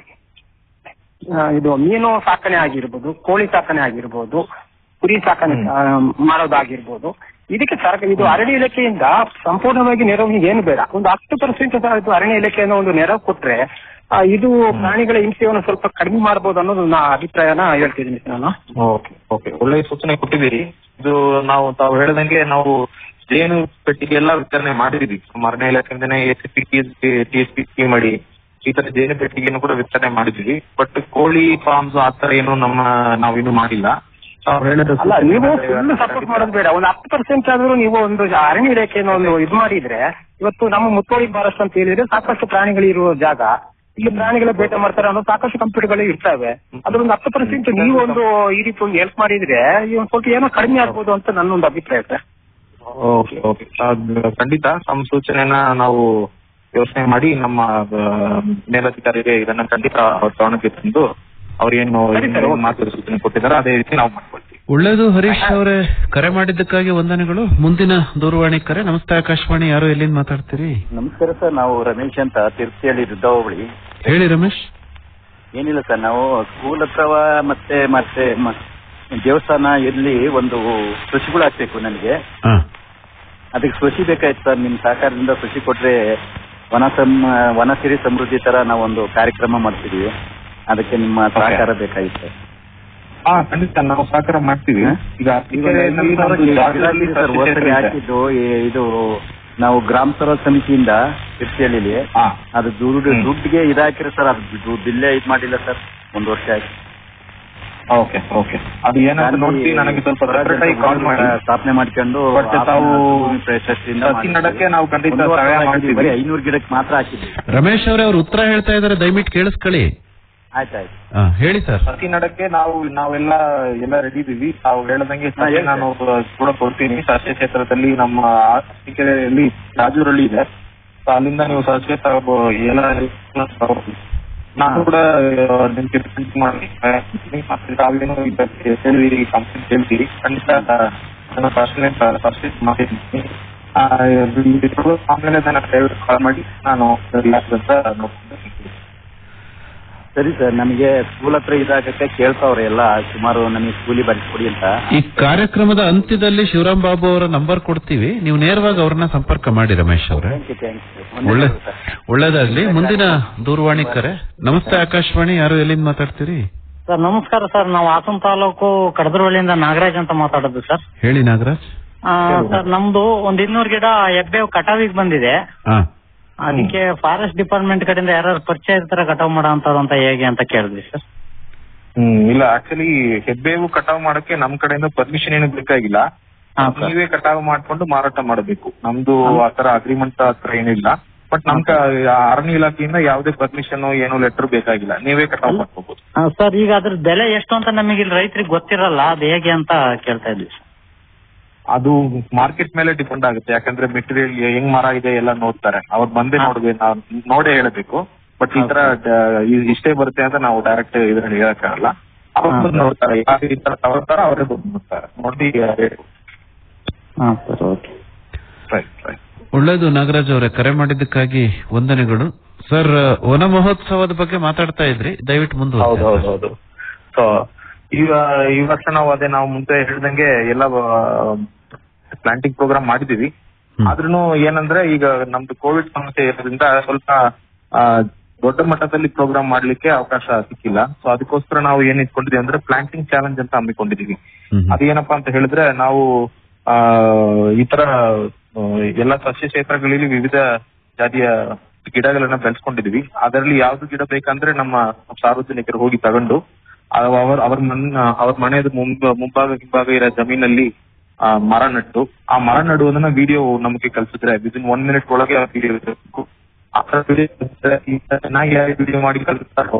ಆ, ಇದು ಮೀನು ಸಾಕಣೆ ಆಗಿರ್ಬೋದು ಕೋಳಿ ಸಾಕಣೆ ಆಗಿರ್ಬೋದು ಕುರಿ ಸಾಕಣೆ ಆ, ಮಾಡೋದಾಗಿರ್ಬೋದು ಇದಕ್ಕೆ ಸರ್ಕಾರ ಇದು ಅರಣ್ಯ ಇಲಾಖೆಯಿಂದ ಸಂಪೂರ್ಣವಾಗಿ ನೆರವು ಏನು ಬೇಡ ಒಂದು ಹತ್ತು ಪರ್ಸೆಂಟ್ ಇದು ಅರಣ್ಯ ಇಲಾಖೆಯನ್ನು ಒಂದು ನೆರವು ಕೊಟ್ರೆ ಆ, ಇದು ಪ್ರಾಣಿಗಳ ಹಿಂಸೆಯನ್ನು ಸ್ವಲ್ಪ ಕಡಿಮೆ ಮಾಡಬಹುದು ಅನ್ನೋದು ನನ್ನ ಅಭಿಪ್ರಾಯನ ಹೇಳ್ತಿದ್ದೀನಿ ನಾನು ಓಕೆ ಓಕೆ ಒಳ್ಳೆ ಸೂಚನೆ ಕೊಟ್ಟಿದ್ದೀರಿ ಇದು ನಾವು ತಾವು ಹೇಳ್ದಂಗೆ ನಾವು ಜೇನು ಪೆಟ್ಟಿಗೆ ಎಲ್ಲ ವಿತರಣೆ ಮಾಡಿದೀವಿ ಅರಣ್ಯ ಇಲಾಖೆಯಿಂದನೇ S P T S P scheme ಮಾಡಿ ಈ ತರ ಜೇನು ಪೆಟ್ಟಿಗೆಯನ್ನು ಕೂಡ ವಿತರಣೆ ಮಾಡಿದೀವಿ ಬಟ್ ಕೋಳಿ ಫಾರ್ಮ್ಸ್ ಆ ತರ ಏನು ನಮ್ಮ ನಾವಿನ್ನು ಮಾಡಿಲ್ಲ ತಾವು ಹೇಳಿದ ಅಲ್ಲ ನೀವು ಫುಲ್ ಸಪೋರ್ಟ್ ಮಾಡೋದು ಬೇಡ ಒಂದು ಹತ್ತು ಪರ್ಸೆಂಟ್ ಆದ್ರೂ ನೀವು ಒಂದು ಅರಣ್ಯ ಇಲಾಖೆಯನ್ನು ಒಂದು ಇದು ಮಾಡಿದ್ರೆ ಇವತ್ತು ನಮ್ಮ ಮುತ್ತೋಳಿ ಫಾರೆಸ್ಟ್ ಅಂತ ಹೇಳಿದ್ರೆ ಸಾಕಷ್ಟು ಪ್ರಾಣಿಗಳು ಇರುವ ಜಾಗ ಇಲ್ಲಿ ಪ್ರಾಣಿಗಳ ಬೇಟೆ ಮಾಡ್ತಾರೆ ಅನ್ನೋ ಸಾಕಷ್ಟು ಕಂಪ್ಯೂಟರ್ಗಳು ಇರ್ತವೆ ಅದ್ರೊಂದು ಹತ್ತು ಪರ್ಸೆಂಟ್ ನೀವು ಒಂದು ಈ ರೀತಿ ಒಂದು ಹೆಲ್ಪ್ ಮಾಡಿದ್ರೆ ಈ ಒಂದ್ ಸ್ವಲ್ಪ ಏನೋ ಕಡಿಮೆ ಆಗ್ಬೋದು ಅಂತ ನನ್ನ ಒಂದು ಅಭಿಪ್ರಾಯ ಸರ್ ಓಕೆ ಓಕೆ ಖಂಡಿತ ನಮ್ಮ ಸೂಚನೆನ ನಾವು ಯೋಚನೆ ಮಾಡಿ ನಮ್ಮ ಆ, ಮೇಲಧಿಕಾರಿಗೆ ಇದನ್ನ ಖಂಡಿತ ಅವ್ರ ಗಮನಕ್ಕೆ ತಂದು ಅವ್ರೇನು ಏನು ಮಾತು ಸೂಚನೆ ಕೊಟ್ಟಿದ್ದಾರೆ ಅದೇ ರೀತಿ ನಾವು ಮಾಡ್ಕೊಳ್ತೀವಿ ಒಳ್ಳೇದು ಹರೀಶ್ ಅವರೇ ಕರೆ ಮಾಡಿದ್ದಕ್ಕಾಗಿ ವಂದನೆಗಳು ಮುಂದಿನ ದೂರವಾಣಿ ಕರೆ ನಮಸ್ತೆ ಆಕಾಶವಾಣಿ ಯಾರು ಎಲ್ಲಿಂದ ಮಾತಾಡ್ತೀರಿ ನಮಸ್ಕಾರ ಸರ್ ನಾವು ರಮೇಶ್ ಅಂತ ತಿರುಪತಿಯಲ್ಲಿ ರುದ್ರಹೋಬಳಿ ಹೇಳಿ ರಮೇಶ್ ಏನಿಲ್ಲ ಸರ್ ನಾವು ಸ್ಕೂಲ್ ಹತ್ರವ ಮತ್ತೆ ಮತ್ತೆ ಮ- ದೇವಸ್ಥಾನ ಎಲ್ಲಿ ಒಂದು ಕೃಷಿಗಳು ಹಾಕ್ಬೇಕು ನನಗೆ ಹಾ ಅದಕ್ಕೆ ಕೃಷಿ ಬೇಕಾಯ್ತು ಸರ್ ನಿಮ್ ಸಹಕಾರದಿಂದ ಕೃಷಿ ಕೊಟ್ರೆ ವನ ಸಂ ವನಸಿರಿ ಸಮೃದ್ಧಿ ತರ ನಾವೊಂದು ಕಾರ್ಯಕ್ರಮ ಮಾಡ್ತಿದೀವಿ ಅದಕ್ಕೆ ನಿಮ್ಮ ಸಹಕಾರ ಬೇಕಾಗಿತ್ತು ಸರ್ ಹಾ ಖಂಡಿತ ನಾವು ಸಹಕಾರ ಮಾಡ್ತೀವಿ ಈಗ ಅರಸೀಕೆರೆಯಲ್ಲಿ ನಮ್ದು ಜಾಗದಲ್ಲಿ ಸರ್ ಸಸ್ಯ ಹೋಸಲಿ ಇದೆ. ಹಾಕಿದ್ದು ಈ- ಇದು ನಾವು ಗ್ರಾಮ ಸಭಾ ಸಮಿತಿಯಿಂದ ತಿರುಚಿಯಲ್ಲಿ ಅದು ದುಡ್ಡು ದುಡ್ಡಿಗೆ ಇದಾಕಿರ ಸರ್ ಅದು ಬಿಲ್ಲೇ ಇದ್ ಮಾಡಿಲ್ಲ ಸರ್ ಒಂದು ವರ್ಷ ಆಯ್ತು ಓಕೆ ಓಕೆ ಅದು ಏನಂತ ನೋಡ್ತೀವಿ ನನಗೆ ಸ್ವಲ್ಪ separate ಆಗಿ ಕಾಲ್ ಮಾಡಿ ಸ್ಥಾಪನೆ ಮಾಡ್ಕೊಂಡು ಬಟ್ ತಾವು ಭೂಮಿ ಪ್ರಶಸ್ತಿಯಿಂದ ಸಸಿ ನಡಕ್ಕೆ ನಾವು ಖಂಡಿತ ಒಂದು ವರ್ಷ ಸಹಾಯ ಹಾಕಿದ್ವಿ, ಮಾಡ್ತೀವಿ ಬರೀ ಐನೂರು ಗಿಡಕ್ಕೆ ಮಾತ್ರ ಹಾಕಿದ್ವಿ ರಮೇಶ್ ಅವರೇ ಅವ್ರು ಉತ್ತರ ಹೇಳ್ತಾ ಇದಾರೆ ದಯವಿಟ್ಟು ಕೇಳಿಸ್ಕೊಳ್ಳಿ ಆಯ್ತಾಯ್ತು ಹಾ, ಹೇಳಿ ಸರ್ ಸಸಿ ನಡಕ್ಕೆ ನಾವು ನಾವೆಲ್ಲ ಎಲ್ಲ ರೆಡಿ ಇದೀವಿ ತಾವು ಹೇಳ್ದಂಗೆ ಹಾ, ಸಸಿ ಹೇಳಿ ನಾನು ಕೂಡ ಕೊಡ್ತೀನಿ ಸಸ್ಯ ಕ್ಷೇತ್ರದಲ್ಲಿ ನಮ್ಮ ಅರಸೀಕೆರೆಯಲ್ಲಿ ರಾಜೂರಲ್ಲಿ ಇದೆ So ಅಲ್ಲಿಂದ ನೀವು ಸಸ್ಯ ತಗೋ ಎಲ್ಲ ತಗೋಬೋದು. ನಾನು ಕೂಡ ಆ, ನಿಮ್ಗೆ ಪ್ರಿಂಟ್ ಮಾಡಿ ಕಳಿಸ್ತೀನಿ. ಮತ್ತೆ ತಾವೇನು ಇದಕ್ಕೆ ಹೇಳಿ ಕಂಪ್ಲೇಂಟ್ ಹೇಳ್ತೀರಿ ಖಂಡಿತ ನನ್ನ ಪ್ರಶ್ನೆ ಪರ್ಚೇಸ್ ಮಾಡಿದ್ದೀನಿ ಆ, ಇದು ತಗೊಳ್ಳೋ ಆಮೇಲೆ ನನ್ನ ಕಾಲ್ ಮಾಡಿ ನಾನು ಸರಿ ಆಗ್ತದೆ ಅಂತ ನೋಡ್ಕೊಂಡು ಸರಿ ಸರ್ ನಮಗೆ ಸ್ಕೂಲ್ ಹತ್ರ ಇದಾಗಕ್ಕೆ ಕೇಳ್ತಾವ್ರೆ ಎಲ್ಲ ಸುಮಾರು ನಮಗೆ ಸ್ಕೂಲಿ ಬರ್ಸ್ಕೊಡಿ ಅಂತ ಈ ಕಾರ್ಯಕ್ರಮದ ಅಂತ್ಯದಲ್ಲಿ ಶಿವರಾಮ್ ಬಾಬು ಅವರ ನಂಬರ್ ಕೊಡ್ತೀವಿ ನೀವು ನೇರವಾಗಿ ಅವ್ರನ್ನ ಸಂಪರ್ಕ ಮಾಡಿ ರಮೇಶ್ ಅವರೇ ಥ್ಯಾಂಕ್ ಯು ಥ್ಯಾಂಕ್ ಯು ಒಳ್ಳೆ ಒಳ್ಳೇದಾಗ್ಲಿ ಮುಂದಿನ ದೂರವಾಣಿ ಕರೆ ನಮಸ್ತೆ ಆಕಾಶವಾಣಿ ಯಾರು ಎಲ್ಲಿಂದ ಮಾತಾಡ್ತೀರಿ ಸರ್ ನಮಸ್ಕಾರ ಸರ್ ನಾವು ಹಾಸನ ತಾಲೂಕು ಕಡದ್ರಹಳ್ಳಿಯಿಂದ ನಾಗರಾಜ್ ಅಂತ ಮಾತಾಡೋದು ಸರ್ ಹೇಳಿ ನಾಗರಾಜ್ ಆ, ಸರ್ ನಮ್ದು ಒಂದ್ ಇನ್ನೂರು ಗಿಡ ಹೆಬ್ಬೇವು ಕಟಾವಿಗೆ ಬಂದಿದೆ ಹಾ ಅದಕ್ಕೆ ಫಾರೆಸ್ಟ್ ಡಿಪಾರ್ಟ್ಮೆಂಟ್ ಕಡೆಯಿಂದ ಯಾರು ಪರಿಚಯ ಇರ್ತಾರ ಕಟಾವ್ ಮಾಡೋ ಅಂತ ಹೇಗೆ ಅಂತ ಕೇಳಿದ್ವಿ ಸರ್ ಹ್ಮ್ ಇಲ್ಲ ಆಕ್ಚುಲಿ ಹೆಬ್ಬೇವು ಕಟಾವ್ ಮಾಡಕ್ಕೆ ನಮ್ ಕಡೆಯಿಂದ ಪರ್ಮಿಷನ್ ಏನು ಬೇಕಾಗಿಲ್ಲ ನೀವೇ ಕಟಾವ್ ಮಾಡ್ಕೊಂಡು ಮಾರಾಟ ಮಾಡಬೇಕು ನಮ್ದು ಆತರ ಅಗ್ರಿಮೆಂಟ್ ಆತರ ಏನಿಲ್ಲ ಬಟ್ ನಮ್ ಕ- ಅರಣ್ಯ ಇಲಾಖೆಯಿಂದ ಯಾವುದೇ ಪರ್ಮಿಷನ್ ಏನೋ ಲೆಟರ್ ಬೇಕಾಗಿಲ್ಲ ನೀವೇ ಕಟಾವ್ ಮಾಡ್ಕೋಬಹುದು ಆ, ಸರ್ ಈಗ ಅದ್ರ ಬೆಲೆ ಎಷ್ಟು ಅಂತ ನಮಗೆ ಇಲ್ಲಿ ರೈತರಿಗೆ ಗೊತ್ತಿರಲ್ಲ ಅದು ಹೇಗೆ ಅಂತ ಕೇಳ್ತಾ ಇದ್ವಿ ಸರ್ ಅದು ಮಾರ್ಕೆಟ್ ಮೇಲೆ ಡಿಪೆಂಡ್ ಆಗುತ್ತೆ ಯಾಕಂದ್ರೆ ಮೆಟೀರಿಯಲ್ ಹೆಂಗ್ ಮರ ಇದೆ ಎಲ್ಲ ನೋಡ್ತಾರೆ ಅವ್ರು ಬಂದೇ ನೋಡ್ಬೇಕು ನಾವು ನೋಡೇ ಹೇಳಬೇಕು ಬಟ್ ಈ ತರ ಡ- ಇ- ಇಷ್ಟೇ ಬರುತ್ತೆ ಅಂತ ನಾವು ಡೈರೆಕ್ಟ್ ಇದ್ರಲ್ಲಿ ಹೇಳಕ್ಕಾಗಲ್ಲ ಅವ್ರು ಬಂದು ನೋಡ್ತಾರೆ ಯಾರು ಈ ತರ ತಗೊಳ್ತಾರ ಅವರೇ ಬಂದು ನೋಡ್ತಾರೆ ನೋಡಿ ಹಾ ಸರ್ ಓಕೆ ರೈಟ್ ರೈಟ್ ಒಳ್ಳೇದು ನಾಗರಾಜ್ ಅವರೇ ಕರೆ ಮಾಡಿದ್ದಕ್ಕಾಗಿ ವಂದನೆಗಳು ಸರ್ ವನ ಮಹೋತ್ಸವದ ಬಗ್ಗೆ ಮಾತಾಡ್ತಾ ಇದ್ರಿ ದಯವಿಟ್ಟು ಮುಂದೆ ಹೌದು ಹೌದು ಹೌದು ಸೊ ಈಗ ಈ ವರ್ಷ ನಾವು ಅದೇ ನಾವು ಮುಂಚೆ ಹೇಳ್ದಂಗೆ ಎಲ್ಲ ಪ್ಲಾಂಟಿಂಗ್ ಪ್ರೋಗ್ರಾಮ್ ಮಾಡಿದೀವಿ ಆದ್ರೂ ಏನಂದ್ರೆ ಈಗ ನಮ್ದು ಕೋವಿಡ್ ಸಮಸ್ಯೆ ಇರೋದ್ರಿಂದ ಸ್ವಲ್ಪ ಆ, ದೊಡ್ಡ ಮಟ್ಟದಲ್ಲಿ ಪ್ರೋಗ್ರಾಮ್ ಮಾಡ್ಲಿಕ್ಕೆ ಅವಕಾಶ ಸಿಕ್ಕಿಲ್ಲ ಸೊ ಅದಕ್ಕೋಸ್ಕರ ನಾವು ಏನ್ ಇಟ್ಕೊಂಡಿದೀವಿ ಅಂದ್ರೆ ಪ್ಲಾಂಟಿಂಗ್ ಚಾಲೆಂಜ್ ಅಂತ ಹಮ್ಮಿಕೊಂಡಿದೀವಿ ಅದೇನಪ್ಪಾ ಅಂತ ಹೇಳಿದ್ರೆ ನಾವು ಆ ಈ ತರ ಆ, ಎಲ್ಲ ಸಸ್ಯ ಕ್ಷೇತ್ರಗಳಲ್ಲಿ ವಿವಿಧ ಜಾತಿಯ ಗಿಡಗಳನ್ನ ಬೆಳೆಸ್ಕೊಂಡಿದೀವಿ ಅದರಲ್ಲಿ ಯಾವ್ದು ಗಿಡ ಬೇಕಂದ್ರೆ ನಮ್ಮ ಸಾರ್ವಜನಿಕರು ಹೋಗಿ ತಗೊಂಡು ಅವ- ಅವ್ರ ಅವ್ರ ಮನ್ ಅವ್ರ ಮನೆಯದ ಮುಂಬ ಮುಂಭಾಗ ಹಿಂಭಾಗ ಇರೋ ಜಮೀನಲ್ಲಿ ಆ, ಮರ ನಟ್ಟು ಆ ಮರ ನಡುವುದನ್ನ ವಿಡಿಯೋ ನಮಗೆ ಕಳ್ಸಿದ್ರೆ ವಿದಿನ್ ಒನ್ ಮಿನಿಟ್ ಒಳಗೆ ಆ ವಿಡಿಯೋ ಇರಬೇಕು ಆ ತರ ವಿಡಿಯೋ ಚೆನ್ನಾಗಿ ಯಾರು ವಿಡಿಯೋ ಮಾಡಿ ಕಳಿಸ್ತಾರೋ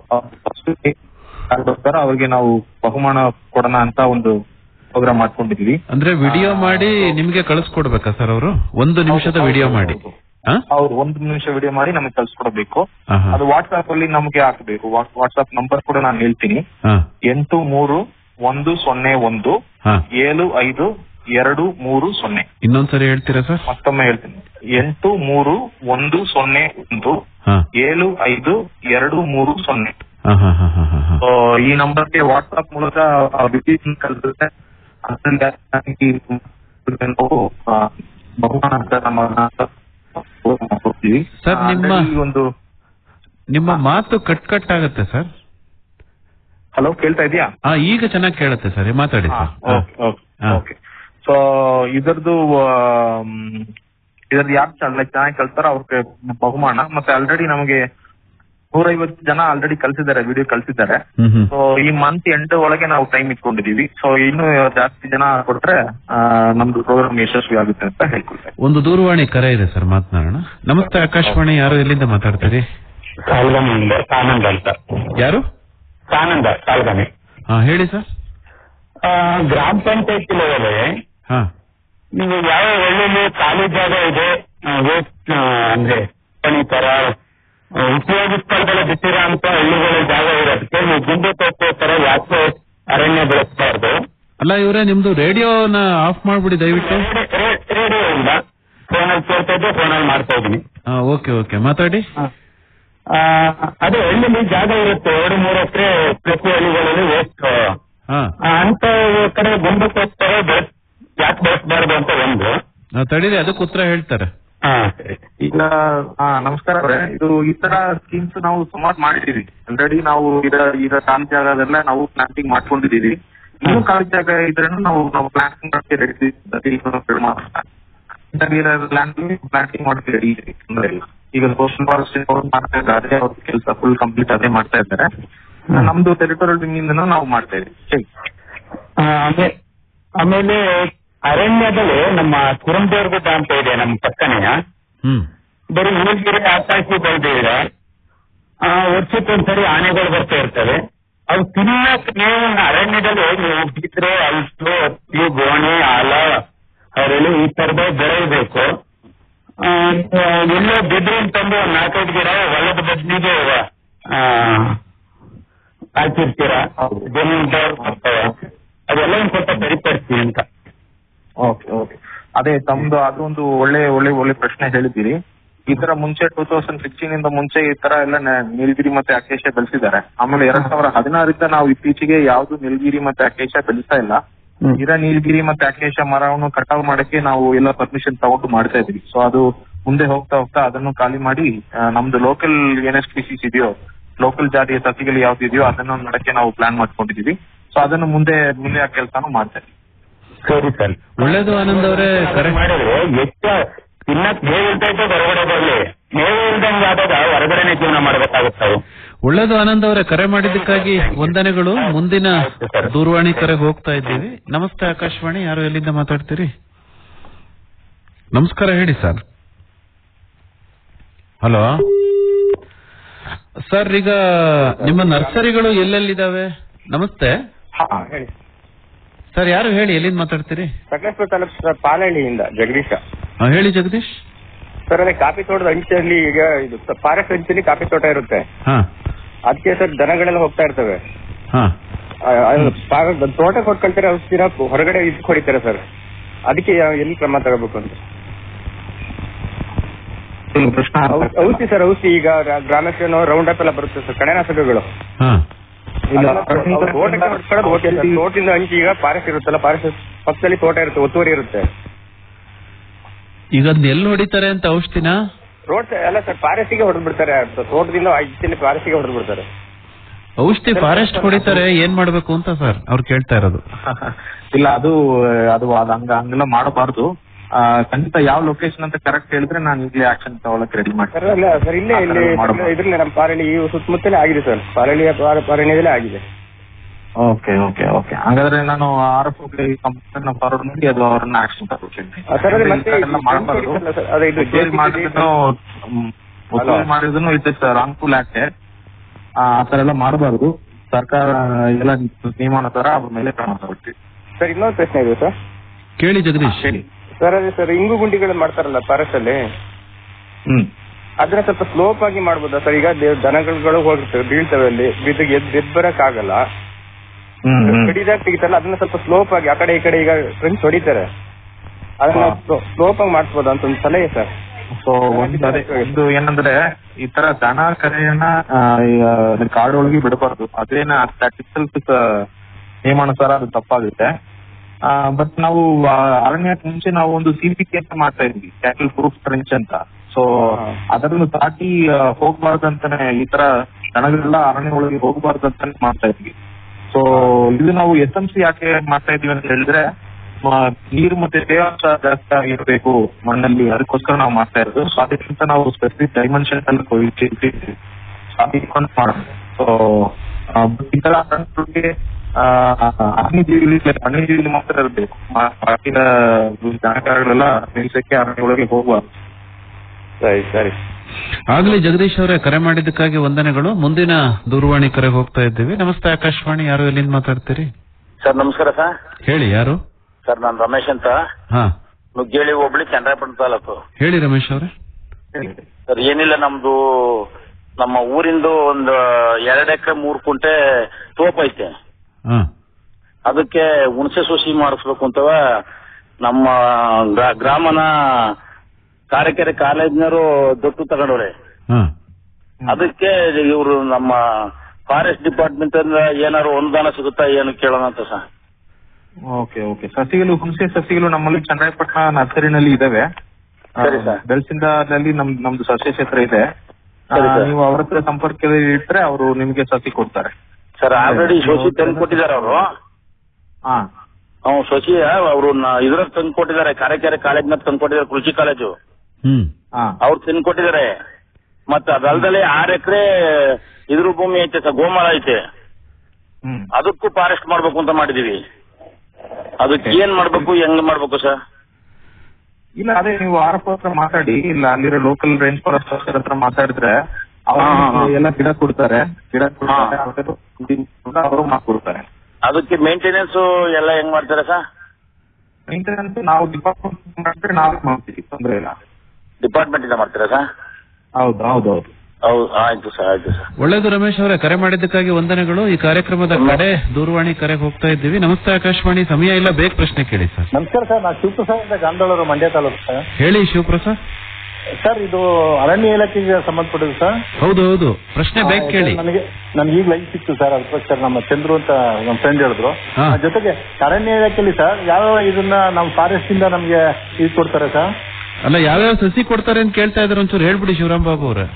ಅವ್ರಿಗೆ ಅವ್ರಿಗೆ ನಾವು ಬಹುಮಾನ ಕೊಡೋಣ ಅಂತ ಒಂದು ಪ್ರೋಗ್ರಾಮ್ ಮಾಡ್ಕೊಂಡಿದೀವಿ ಅಂದ್ರೆ ವಿಡಿಯೋ ಮಾಡಿ ನಿಮ್ಗೆ ಕಳಿಸ್ಕೊಡ್ಬೇಕಾ ಸರ್ ಅವರು ಒಂದು ನಿಮಿಷದ ವಿಡಿಯೋ ಮಾಡಿ ಅವ್ರು ಒಂದು ನಿಮಿಷ ವಿಡಿಯೋ ಮಾಡಿ ನಮಗೆ ಕಳ್ಸಿಕೊಡ್ಬೇಕು ಆಹಾ. ಅದು ವಾಟ್ಸ್ಆಪ್ ಅಲ್ಲಿ ನಮಗೆ ಹಾಕಬೇಕು ವಾಟ್ಸ್ಆಪ್ ನಂಬರ್ ಕೂಡ ನಾನು ಹೇಳ್ತೀನಿ ಹಾ ಎಂಟು ಮೂರು ಒಂದು ಸೊನ್ನೆ ಒಂದು ಹಾ ಏಳು ಐದು ಎರಡು ಮೂರು ಸೊನ್ನೆ ಇನ್ನೊಂದ್ಸರಿ ಹೇಳ್ತೀರಾ ಸರ್ ಮತ್ತೊಮ್ಮೆ ಹೇಳ್ತೀನಿ ಎಂಟು ಮೂರು ಒಂದು ಸೊನ್ನೆ ಒಂದು ಹಾ ಏಳು ಐದು ಎರಡು ಮೂರು ಸೊನ್ನೆ ಹಾ ಹಾ ಹಾ ಹಾ ಹಾ So, ಈ ನಂಬರ್ಗೆ ವಾಟ್ಸ್ಆಪ್ ಮೂಲಕ ವಿಡಿಯೋ ಕಳಿಸುತ್ತೆ ಅದ್ರಲ್ಲಿ ಈ ನಾವು, ಆ, ಬಹುಮಾನ ಅಂತ ನಮ್ಮ ಕೊಡ್ತೀವಿ ಸರ್, ನಿಮ್ಮ- ಅದ್ರಲ್ಲಿ ಒಂದು ನಿಮ್ಮ ಮಾತು ಕಟ್ ಕಟ್ ಆಗುತ್ತೆ ಸರ್ ಹಲೋ ಕೇಳ್ತಾ ಇದೆಯಾ ಹಾ ಈಗ ಚೆನ್ನಾಗಿ ಕೇಳುತ್ತೆ ಸರ್ ಮಾತಾಡಿ sir okay okay okay so ಇದರದ್ದು ಇದರದ್ದು ಯಾರು ಲೈಕ್ ಚೆನ್ನಾಗಿ ಕಳ್ತಾರೋ ಅವ್ರಿಗೆ ಬಹುಮಾನ ಮತ್ತೆ ಆಲ್ರೆಡಿ ನಮಗೆ ನೂರೈವತ್ತು ಜನ ಆಲ್ರೆಡಿ ಕಳ್ಸಿದ್ದಾರೆ ವಿಡಿಯೋ ಕಳ್ಸಿದ್ದಾರೆ ಹ್ಮ್ ಹ್ಮ್ ಸೊ ಈ ಮಂತ್ ಎಂಟು ಒಳಗೆ ನಾವು ಟೈಮ್ ಇಟ್ಕೊಂಡಿದೀವಿ ಸೊ ಇನ್ನು ಜಾಸ್ತಿ ಜನ ಕೊಟ್ರೆ ಆ, ನಮ್ದು ಪ್ರೋಗ್ರಾಮ್ ಯಶಸ್ವಿ ಆಗುತ್ತೆ ಅಂತ ಹೇಳ್ಕೊಳ್ತೇನೆ ಒಂದು ದೂರವಾಣಿ ಕರೆ ಇದೆ ಸರ್ ಮಾತನಾಡೋಣ ನಮಸ್ತೆ ಆಕಾಶವಾಣಿ ಯಾರು ಎಲ್ಲಿಂದ ಮಾತಾಡ್ತೀರಿ ಸಾಲ್ಗಮೆಯಿಂದ ಸಾನಂದ್ ಅಂತ ಯಾರು ಸಾನಂದ ಸಾಲ್ಗಮೆ ಹಾ ಹೇಳಿ ಸರ್ ಆ, ಗ್ರಾಮ ಪಂಚಾಯತ್ ಲೆವೆಲ್ ಹಾ ನೀವು ಯಾವ ಒಳ್ಳೊಳ್ಳೆ ಖಾಲಿ ಜಾಗ ಇದೆ ವೇಸ್ಟ್ ಅಂದ್ರೆ ಪಣಿ ತರ ಆ, ಉಪಯೋಗಿಸ್ಕೊಳ್ದಲ್ಲ ಬಿಟ್ಟಿರೋ ಅಂತ ಹಳ್ಳಿಗಳ ಜಾಗ ಇರೋದಕ್ಕೆ ನೀವು ಗುಂಡು ತೋಟದ ತರ ಯಾಕೆ ಅರಣ್ಯ ಬೆಳೆಸಬಾರ್ದು ಅಲ್ಲ ಇವರೇ ನಿಮ್ದು ರೇಡಿಯೋನ ಆಫ್ ಮಾಡ್ಬಿಡಿ ದಯವಿಟ್ಟು ರೇಡಿಯೋ ಇಲ್ಲ ಫೋನಲ್ಲಿ ಕೇಳ್ತಾ ಇದ್ದೆ ಫೋನಲ್ಲಿ ಮಾಡ್ತಾ ಇದ್ದೀನಿ ಹಾ ಓಕೆ ಓಕೆ ಮಾತಾಡಿ ಆ, ಅದೇ ಹಳ್ಳಿಲಿ ಜಾಗ ಇರುತ್ತೆ ಎರಡು ಮೂರು ಎಕರೆ ಪ್ರತಿ ಹಳ್ಳಿಗಳಲ್ಲಿ ವೇಸ್ಟ್ ಹಾ ಅಂತ ಕಡೆ ಗುಂಡಕ್ಕೋಸ್ಕರ ಬೆಳೆಸ್ ಯಾಕೆ ಬೆಳೆಸಬಾರ್ದು ಅಂತ ಒಂದು ಆ, ತಡೀರಿ ಅದಕ್ಕೆ ಉತ್ತರ ಹೇಳ್ತಾರೆ ಈಗ ಹಾ ನಮಸ್ಕಾರ ಅವ್ರೆ. ಇದು ಈ ತರ ಸ್ಕೀಮ್ಸ್ ನಾವು ಸುಮಾರು ಮಾಡಿದೀವಿ ಆಲ್ರೆಡಿ ನಾವು ಇದ ಈಗ ಖಾಲಿ ಜಾಗದೆಲ್ಲ ನಾವು ಪ್ಲಾಂಟಿಂಗ್ ಮಾಡ್ಕೊಂಡಿದೀವಿ ಇನ್ನೂ ಖಾಲಿ ಜಾಗ ಇದ್ರೆ ನಾವು ನಾವು ಪ್ಲಾಂಟಿಂಗ್ ಮಾಡಕ್ಕೆ ರೆಡಿ ಲ್ಯಾಂಡ್ ಪ್ಲಾಂಟಿಂಗ್ ಮಾಡಕ್ಕೆ ರೆಡಿ ಇದೆ ತೊಂದ್ರೆ ಇಲ್ಲ ಈಗ ಸೋಷಲ್ ಫಾರೆಸ್ಟ್ ಮಾಡ್ತಾ ಇದ್ದಾರೆ ಅವ್ರ ಕೆಲಸ ಫುಲ್ ಕಂಪ್ಲೀಟ್ ಅದೇ ಮಾಡ್ತಾ ಇದ್ದಾರೆ ನಮ್ದು ಟೆರಿಟೋರಿಯಲ್ ವಿಂಗಿಂದ ನಾವು ಮಾಡ್ತಾ ಇದೀವಿ ಹೇಳಿ ಆ, ಆಮೇ- ಆಮೇಲೆ ಅರಣ್ಯದಲ್ಲಿ ನಮ್ಮ ಕುರಂದೇರ್ಗುಡ್ಡ ಅಂತ ಇದೆ ನಮ್ಮ ಪಕ್ಕನೆಯ ಹ್ಮ್ ಬರೀ ನೀಲಗಿರಿ ಆಕಾಶಿ ಬೆಳೆದಿದೆ ವರ್ಷಕ್ಕೊಂದ್ಸರಿ ಆನೆಗಳು ಬರ್ತಾ ಇರ್ತವೆ ಅವು ತಿನ್ನಕ್ ನೀವು ಅರಣ್ಯದಲ್ಲಿ ನೀವು ಬಿದ್ರೆ ಅಲ್ಸು ಹತ್ತಿ ಗೋಣಿ ಆಲ ಅವರೆಲ್ಲ ಈ ತರದ ಬೆಳೆಯಬೇಕು ಆ, ಎಲ್ಲೋ ಬಿದ್ರೆ ತಂದು ಒಂದ್ ನಾಲ್ಕೈದು ಗಿಡ ಹೊಲದ ಬದ್ನಿಗೆ ಆ, ಹಾಕಿರ್ತೀರಾ ಜಮೀನ್ದವ್ರು ಬರ್ತಾವ ಅದೆಲ್ಲ ಒಂದ್ ಸ್ವಲ್ಪ ಸರಿಪಡಿಸಿ ಅಂತ ಓಕೆ ಓಕೆ ಅದೇ ತಮ್ದು ಅದೊಂದು ಒಳ್ಳೆ ಒಳ್ಳೆ ಒಳ್ಳೆ ಪ್ರಶ್ನೆ ಹೇಳಿದ್ದೀರಿ ಈ ತರ ಮುಂಚೆ ಟೂ ತೌಸಂಡ್ ಸಿಕ್ಸ್ಟೀನ್ ಇಂದ ಮುಂಚೆ ಈ ತರ ಎಲ್ಲ ನ- ನೀಲಗಿರಿ ಮತ್ತೆ ಅಕೇಶ ಬೆಳೆಸಿದ್ದಾರೆ ಆಮೇಲೆ ಎರಡ್ ಸಾವಿರ ಹದಿನಾರರಿಂದ ನಾವು ಇತ್ತೀಚೆಗೆ ಯಾವ್ದು ನೀಲಗಿರಿ ಮತ್ತೆ ಅಕೇಶ ಬೆಳೆಸ್ತಾ ಇಲ್ಲ ಇರೋ ನೀಲಗಿರಿ ಮತ್ತೆ ಅಕೇಶ ಮರವನ್ನು ಕಟಾವ್ ಮಾಡಕ್ಕೆ ನಾವು ಎಲ್ಲ ಪರ್ಮಿಷನ್ ತಗೊಂಡು ಮಾಡ್ತಾ ಇದೀವಿ ಸೊ ಅದು ಮುಂದೆ ಹೋಗ್ತಾ ಹೋಗ್ತಾ ಅದನ್ನು ಖಾಲಿ ಮಾಡಿ ಆ, ನಮ್ದು ಲೋಕಲ್ ಏನ್ ಸ್ಪೀಸೀಸ್ ಇದೆಯೋ ಲೋಕಲ್ ಜಾತಿಯ ಸಸಿಗಳು ಯಾವ್ದಿದೆಯೋ ಅದನ್ನ ಮಾಡಕ್ಕೆ ನಾವು ಪ್ಲಾನ್ ಮಾಡ್ಕೊಂಡಿದೀವಿ ಸೊ ಅದನ್ನು ಮುಂದೆ ಮುಂದೆ ಆ ಕೆಲಸನೂ ಮಾಡ್ತೇವೆ ಸರಿ ಸರ್ ಒಳ್ಳೇದು ಆನಂದ್ ಅವರೇ ಕರೆ ಮಾಡಿದ್ರೆ ಹೆಚ್ಚು ತಿನ್ನಕ್ ಮೇವು ಇರ್ತೈತೆ ಹೊರಗಡೆ ಬರ್ಲಿ ಮೇವು ಇಲ್ದಂಗೆ ಆದಾಗ ಹೊರಗಡೆನೆ ಜೀವನ ಮಾಡ್ಬೇಕಾಗುತ್ತೆ ಒಳ್ಳೇದು ಆನಂದ್ ಅವರೇ ಕರೆ ಮಾಡಿದ್ದಕ್ಕಾಗಿ ವಂದನೆಗಳು ಮುಂದಿನ ದೂರವಾಣಿ ಕರೆಗೆ ಹೋಗ್ತಾ ಇದ್ದೀವಿ ನಮಸ್ತೆ ಆಕಾಶವಾಣಿ ಯಾರು ಎಲ್ಲಿಂದ ಮಾತಾಡ್ತೀರಿ ನಮಸ್ಕಾರ ಹೇಳಿ ಸರ್ ಹಲೋ ಸರ್ ಈಗ ನಿಮ್ಮ ನರ್ಸರಿಗಳು ಎಲ್ಲೆಲ್ಲಿದಾವೆ ನಮಸ್ತೆ ಹೇಳಿ ಸರ್ ಯಾರು ಹೇಳಿ ಎಲ್ಲಿಂದ ಮಾತಾಡ್ತೀರಿ ಸಕಲೇಶ್ಪುರ ತಾಲೂಕು ಸರ್ ಪಾಲಹಳ್ಳಿಯಿಂದ ಜಗದೀಶ ಆ, ಹೇಳಿ ಜಗದೀಶ್ ಸರ್ ಅದೇ ಕಾಫಿ ತೋಟದ ಅಂಚಲ್ಲಿ ಈಗ ಇದು ಫಾರೆಸ್ಟ್ ಅಂಚಲ್ಲಿ ಕಾಫಿ ತೋಟ ಇರುತ್ತೆ ಹಾ ಅದಕ್ಕೆ ಸರ್ ದನಗಳೆಲ್ಲ ಹೋಗ್ತಾ ಇರ್ತವೆ ಹಾ ಆ, ಅದು ಪಾ- ತೋಟ ಕೊಟ್ಕೊಳ್ತಾರೆ ಔಷಧಿನ ಹೊರಗಡೆ ಇದಕ್ಕೆ ಹೊಡಿತಾರೆ ಸರ್ ಅದಕ್ಕೆ ಯಾವ- ಎಲ್ಲಿ ಕ್ರಮ ತಗೋಬೇಕು ಅಂತ ಪ್ರಶ್ನೆ ಔ- ಔಷಧಿ ಸರ್ ಔಷಧಿ ಈಗ ರ- ಗ್ರಾಮಸ್ಥೇನೋ ರೌಂಡ್ ಅಪ್ ಎಲ್ಲ ಬರುತ್ತೆ ಸರ್ ಕಳೆನಾಶಕಗಳು ಹಾ ಅದನ್ನ ಅವ್ರು ತೋಟಕ್ಕೆ ಹೊಡ್ಕೊಳ್ಳೋದು ಓಕೆ ಸರ್ ತೋಟದಿಂದ ಹಂಚಿ ಈಗ ಫಾರೆಸ್ಟ್ ಇರುತ್ತಲ್ಲ ಫಾರೆಸ್ಟ್ ಪಕ್ಕದಲ್ಲಿ ತೋಟ ಇರುತ್ತೆ ಒತ್ತುವರಿ ಇರುತ್ತೆ ಈಗ ಅದ್ನ ಎಲ್ಲಿ ಹೊಡಿತಾರೆ ಅಂತ ಔಷಧಿನ ರೋಡ್ ಅಲ್ಲ ಸರ್ ಫಾರೆಸ್ಟಿಗೆ ಹೊಡೆದು ಬಿಡ್ತಾರೆ ತೋಟದಿಂದ ಆಚೆಯಲ್ಲಿ ಫಾರೆಸ್ಟಿಗೆ ಹೊಡೆದು ಬಿಡ್ತಾರೆ ಔಷಧಿ ಫಾರೆಸ್ಟ್ ಹೊಡಿತಾರೆ ಏನ್ ಮಾಡ್ಬೇಕು ಅಂತ ಸರ್ ಅವ್ರು ಕೇಳ್ತಾ ಇರೋದು ಇಲ್ಲ ಅದು ಅದು ಅದು ಹಂಗ ಹಂಗೆಲ್ಲ ಮಾಡಬಾರ್ದು ಆ, ಖಂಡಿತ ಯಾವ ಲೊಕೇಶನ್ ಅಂತ ಕರೆಕ್ಟ್ ಹೇಳಿದ್ರೆ ನಾನು ಈಗಲೇ ಆಕ್ಷನ್ ತಗೊಳಕ್ ರೆಡಿ ಸರ್ ಮಾಡ್ತೀನಿ ಅಲ್ಲ ಸರ್ ಇಲ್ಲೇ ಇಲ್ಲಿ ಮಾಡಬಾರ್ದು. ಇದ್ರಲ್ಲೇ ನಮ್ಮ ಪಾರಳ್ಳಿ ಈ ಸುತ್ತಮುತ್ತಲೇ ಆಗಿದೆ ಸರ್ ಪಾರಳ್ಳಿಯ ಪಾರ- ಪಾರಣ್ಯದಲ್ಲೇ ಆಗಿದೆ ಓಕೆ ಓಕೆ ಓಕೆ ಹಾಗಾದ್ರೆ ನಾನು ಆರ್ ಎಫ್ ಕಂಪ್ನಿ ಫಾರ್ವರ್ಡ್ ಮಾಡಿ ಅದು ಅವ್ರನ್ನ ಆಕ್ಷನ್ ತಗೊಳ್ತೀನಿ ಆ, ಸರ್ ಅದೇ ಮತ್ತೆ ಇದೆಲ್ಲ ಮಾಡಬಾರ್ದು ಇದು ಸರ್, ಅದೇ ಇದು ಒತ್ತುವರಿ JCB ಮಾಡಿದ್ರು ಒತ್ತುವರಿ ಮಾಡಿದ್ರು ಇಟ್ಸ್ ರಾಂಗ್ಫುಲ್ ಆಕ್ಟ್ ಆ ತರ ಎಲ್ಲ ಮಾಡಬಾರ್ದು ಸರ್ಕಾರ ಎಲ್ಲ ನಿಯಮನ ತರ ಅವ್ರ ಮೇಲೆ ಕ್ರಮ ತಗೊಳ್ತೀವಿ ಸರ್ ಇನ್ನೊಂದು ಪ್ರಶ್ನೆ ಇದೆ ಸರ್ ಕೇಳಿ ಜಗದೀಶ್ ಹೇಳಿ ಸರ್ ಅದೇ ಸರ್ ಇಂಗು ಗುಂಡಿಗಳು ಮಾಡ್ತಾರಲ್ಲ ಫಾರೆಸ್ಟ್ ಅಲ್ಲಿ ಹ್ಮ್ ಅದನ್ನ ಸ್ವಲ್ಪ ಸ್ಲೋಪ್ ಆಗಿ ಮಾಡ್ಬೋದಾ ಸರ್ ಈಗ ದೇ- ದನಗಳು ಹೋಗಿರ್ತವೆ ಬೀಳ್ತವೆ ಅಲ್ಲಿ ಬಿದ್ದು ಎದ್ ಎದ್ ಬರಕ್ ಆಗಲ್ಲ ಹ್ಮ್ ಹ್ಮ್ ಕಡಿದಾಗ ತೆಗಿತಾರಲ್ಲ ಅದನ್ನ ಸ್ವಲ್ಪ ಸ್ಲೋಪ್ ಆಗಿ ಆ ಕಡೆ ಈ ಕಡೆ ಈಗ ಫ್ರೆಂಡ್ಸ್ ಹೊಡಿತಾರೆ ಅದನ್ನ ಸ್ಲೋಪ್ ಆಗಿ ಮಾಡಿಸ್ಬೋದಾ ಅಂತ ಒಂದು ಸಲಹೆ ಸರ್ ಸೊ ಒಂದು ಅದೇ ಒಂದು ಏನಂದ್ರೆ ಈ ತರ ದನ ಕರೆಯನ್ನ ಆ, ಈಗ ಕಾಡೊಳಗೆ ಬಿಡಬಾರ್ದು ಅದೇನ ಸ್ಟಾಟಿಸ್ಟಿಕ್ಸ್ ನಿಯಮಾನುಸಾರ ಅದು ತಪ್ಪಾಗುತ್ತೆ ಬಟ್ ನಾವು ಆ, ಅರಣ್ಯಕ್ಕೆ ಮುಂಚೆ ನಾವು ಒಂದು ಸಿ ಪಿ ಕೆ ಅಂತ ಮಾಡ್ತಾ ಇದ್ವಿ ಕ್ಯಾಟಲ್ ಪ್ರೂಫ್ ಟ್ರೆಂಚ್ ಅಂತ ಸೊ ಅದನ್ನು ದಾಟಿ ಆ, ಹೋಗ್ಬಾರ್ದಂತಾನೆ ಈ ತರ ದನಗಳೆಲ್ಲ ಅರಣ್ಯ ಒಳಗೆ ಹೋಗ್ಬಾರ್ದಂತಾನೆ ಮಾಡ್ತಾ ಇದ್ವಿ ಸೊ ಇದು ನಾವು ಎಸ್ ಎಂ ಸಿ ಯಾಕೆ ಮಾಡ್ತಾ ಇದೀವಿ ಅಂತ ಹೇಳಿದ್ರೆ ಮ- ನೀರು ಮತ್ತೆ ತೇವಾಂಶ ಜಾಸ್ತಿ ಆಗಿರ್ಬೇಕು ಮಣ್ಣಲ್ಲಿ ಅದಕ್ಕೋಸ್ಕರ ನಾವು ಮಾಡ್ತಾ ಇರೋದು ಸೊ ಅದಕ್ಕಿಂತ ನಾವು ಸ್ಪೆಸಿಫಿಕ್ ಡೈಮೆನ್ಷನ್ ಅಲ್ಲಿ ಇಟ್ಕೊಂಡು ಮಾಡೋಣ ಸೊ ಈ ತರ ಹಣ್ಣುಗಳಿಗೆ, ಆ, ಅಗ್ನಿಜೀವಿಗಳಿಗೆ ವನ್ಯಜೀವಿಲಿ ಮಾತ್ರ ಇರಬೇಕು ಬಾಕಿನ ದನಕರಗಳೆಲ್ಲ ನಿಲ್ಸಕ್ಕೆ ಅರಣ್ಯ ಒಳಗೆ ಹೋಗಬಾರ್ದು ಸರಿ ಸರಿ ಆಗ್ಲಿ ಜಗದೀಶ್ ಅವರೇ ಕರೆ ಮಾಡಿದ್ದಕ್ಕಾಗಿ ವಂದನೆಗಳು ಮುಂದಿನ ದೂರವಾಣಿ ಕರೆಗೆ ಹೋಗ್ತಾ ಇದ್ದೀವಿ ನಮಸ್ತೆ ಆಕಾಶವಾಣಿ ಯಾರು ಎಲ್ಲಿಂದ ಮಾತಾಡ್ತೀರಿ ಸರ್ ನಮಸ್ಕಾರ ಸರ್ ಹೇಳಿ ಯಾರು ಸರ್ ನಾನು ರಮೇಶ್ ಅಂತ ಹಾ ನುಗ್ಗೇಳಿ ಹೋಬಳಿ ಚಂದ್ರಾಪಟ್ಟಣ ತಾಲೂಕು ಹೇಳಿ ರಮೇಶ್ ಅವರೇ ಸರ್ ಏನಿಲ್ಲ ನಮ್ದು ನಮ್ಮ ಊರಿಂದು ಒಂದು ಎರಡ್ ಎಕರೆ ಮೂರ್ ಕುಂಟೆ ತೋಪ್ ಐತೆ ಹಾ ಅದಕ್ಕೆ ಹುಣಸೆ ಸೂಸಿ ಮಾಡಿಸ್ಬೇಕು ಅಂತವ ನಮ್ಮ ಗ್ರಾ- ಗ್ರಾಮನ ಕಾರಕೆರೆ ಕಾಲೇಜ್ನವರು ದೊಡ್ಡ ತಗೊಂಡವ್ರೆ ಹಾ ಅದಕ್ಕೆ ಇವರು ನಮ್ಮ ಫಾರೆಸ್ಟ್ ಡಿಪಾರ್ಟ್ಮೆಂಟ್ ಇಂದ ಏನಾದ್ರು ಅನುದಾನ ಸಿಗುತ್ತಾ ಏನು ಕೇಳೋಣ ಅಂತ ಸರ್ ಓಕೆ ಓಕೆ ಸಸಿಗಳು ಹುಣಸೆ ಸಸಿಗಳು ನಮ್ಮಲ್ಲಿ ಚನ್ನರಾಯಪಟ್ಟಣ ನರ್ಸರಿನಲ್ಲಿ ಇದಾವೆ ಸರಿ ಸರ್. ಬೆಳಸಿಂದಲ್ಲಿ ನಮ್ ನಮ್ದು ಸಸ್ಯ ಕ್ಷೇತ್ರ ಇದೆ ಆ, ಸರಿ ಸರ್. ನೀವು ಅವ್ರ ಹತ್ರ ಸಂಪರ್ಕದಲ್ಲಿ ಇಟ್ರೆ ಅವರು ನಿಮ್ಗೆ ಸಸಿ ಕೊಡ್ತಾರೆ ಸರ್ ಆಲ್ರೆಡಿ ಶೋಷಿ ತಂದು ಕೊಟ್ಟಿದ್ದಾರೆ ಅವರು ಹಾ ಅವ್ನು ಶಶಿ ಅವರು ಇದ್ರಾಗ ತಂದು ಕೊಟ್ಟಿದ್ದಾರೆ ಕಾರಕೆರೆ ಕಾಲೇಜ್ನ ತಂದು ಕೊಟ್ಟಿದ್ದಾರೆ ಕೃಷಿ ಕಾಲೇಜು ಹ್ಮ್ ಅವ್ರು ತಂದು ಕೊಟ್ಟಿದ್ದಾರೆ ಮತ್ತೆ ಅದಲ್ದಲೆ ಆರ್ ಎಕರೆ ಇದ್ರ ಭೂಮಿ ಐತೆ ಸರ್ ಗೋಮಾಳ ಐತೆ ಹ್ಮ್ ಅದಕ್ಕೂ ಫಾರೆಸ್ಟ್ ಮಾಡ್ಬೇಕು ಅಂತ ಮಾಡಿದೀವಿ ಅದಕ್ಕೆ ಏನ್ ಮಾಡ್ಬೇಕು ಹೆಂಗ್ ಮಾಡ್ಬೇಕು ಸರ್ ಇಲ್ಲ ಅದೇ ನೀವು ಆರ್ ಎಫ್ ಹತ್ರ ಮಾತಾಡಿ ಇಲ್ಲ ಅಲ್ಲಿರೋ ಲೋಕಲ್ ರೇಂಜ್ ಫಾರೆಸ್ಟ್ ಆಫೀಸರ್ ಹತ್ರ ಮಾತಾಡಿದ್ರೆ ಅವ್ರು ಹಾ, ಹಾ, ಹಾ. ಎಲ್ಲ ಗಿಡ ಕೊಡ್ತಾರೆ ಗಿಡ ಕೊಡ್ತಾರೆ ಅವ್ರು- ಅವರು ಮಾಡ್ಕೊಡ್ತಾರೆ ಅದಕ್ಕೆ ಮೇಂಟೆನೆನ್ಸ್ ಎಲ್ಲ ಹೆಂಗ್ ಮಾಡ್ತಾರೆ ಸರ್ ಮೇಂಟೆನೆನ್ಸ್ ನಾವು ಡಿಪಾರ್ಟ್ಮೆಂಟ್ ಮಾಡಿದ್ರೆ ನಾವೇ ಮಾಡ್ತೀವಿ ತೊಂದ್ರೆ ಇಲ್ಲ ಡಿಪಾರ್ಟ್ಮೆಂಟ್ ಇಂದ ಮಾಡ್ತೀರಾ ಸರ್ ಹೌದು ಹೌದು ಹೌದು ಹೌದು ಆಯ್ತು ಸರ್ ಆಯ್ತು ಸರ್ ಒಳ್ಳೇದು ರಮೇಶ್ ಅವರೇ ಕರೆ ಮಾಡಿದ್ದಕ್ಕಾಗಿ ವಂದನೆಗಳು ಈ ಕಾರ್ಯಕ್ರಮದ ಕಡೆ ದೂರವಾಣಿ ಕರೆಗೆ ಹೋಗ್ತಾ ಇದ್ದೀವಿ ನಮಸ್ತೆ ಆಕಾಶವಾಣಿ ಸಮಯ ಇಲ್ಲ ಬೇಗ ಪ್ರಶ್ನೆ ಕೇಳಿ ಸರ್ ನಮಸ್ಕಾರ ಸರ್ ನಾನು ಶಿವಪ್ರಸಾದ್ ಅಂತ ಗಾಂಧಳವರು ಮಂಡ್ಯ ತಾಲೂಕು ಸರ್ ಹೇಳಿ ಶಿವಪ್ರಸಾದ್ ಸರ್ ಇದು ಅರಣ್ಯ ಇಲಾಖೆಗೆ ಸಂಬಂಧಪಟ್ಟಿದ್ದು ಸರ್ ಹೌದು ಹೌದು ಪ್ರಶ್ನೆ ಬೇಗ ಆ, ಕೇಳಿ ನನಗೆ ನನಗೆ ಈಗ ಲೈನ್ ಸಿಕ್ತು ಸರ್ ಅದಕ್ಕೋಸ್ಕರ ನಮ್ಮ ಚಂದ್ರು ಅಂತ ನಮ್ಮ ಫ್ರೆಂಡ್ ಹೇಳಿದ್ರು ಹಾ. ಆ, ಜೊತೆಗೆ ಅರಣ್ಯ ಇಲಾಖೆಯಲ್ಲಿ ಸರ್ ಯಾವ ಇದನ್ನ ನಮ್ಮ ಫಾರೆಸ್ಟ್ ಇಂದ ನಮಗೆ ಇದು ಕೊಡ್ತಾರೆ ಸರ್ ಅಲ್ಲ ಯಾವ್ಯಾವ ಸಸಿ ಕೊಡ್ತಾರೆ ಅಂತ ಕೇಳ್ತಾ ಇದಾರೆ ಒಂಚೂರು ಹೇಳ್ಬಿಡಿ ಶಿವರಾಮ್ ಬಾಬು ಅವ್ರೆ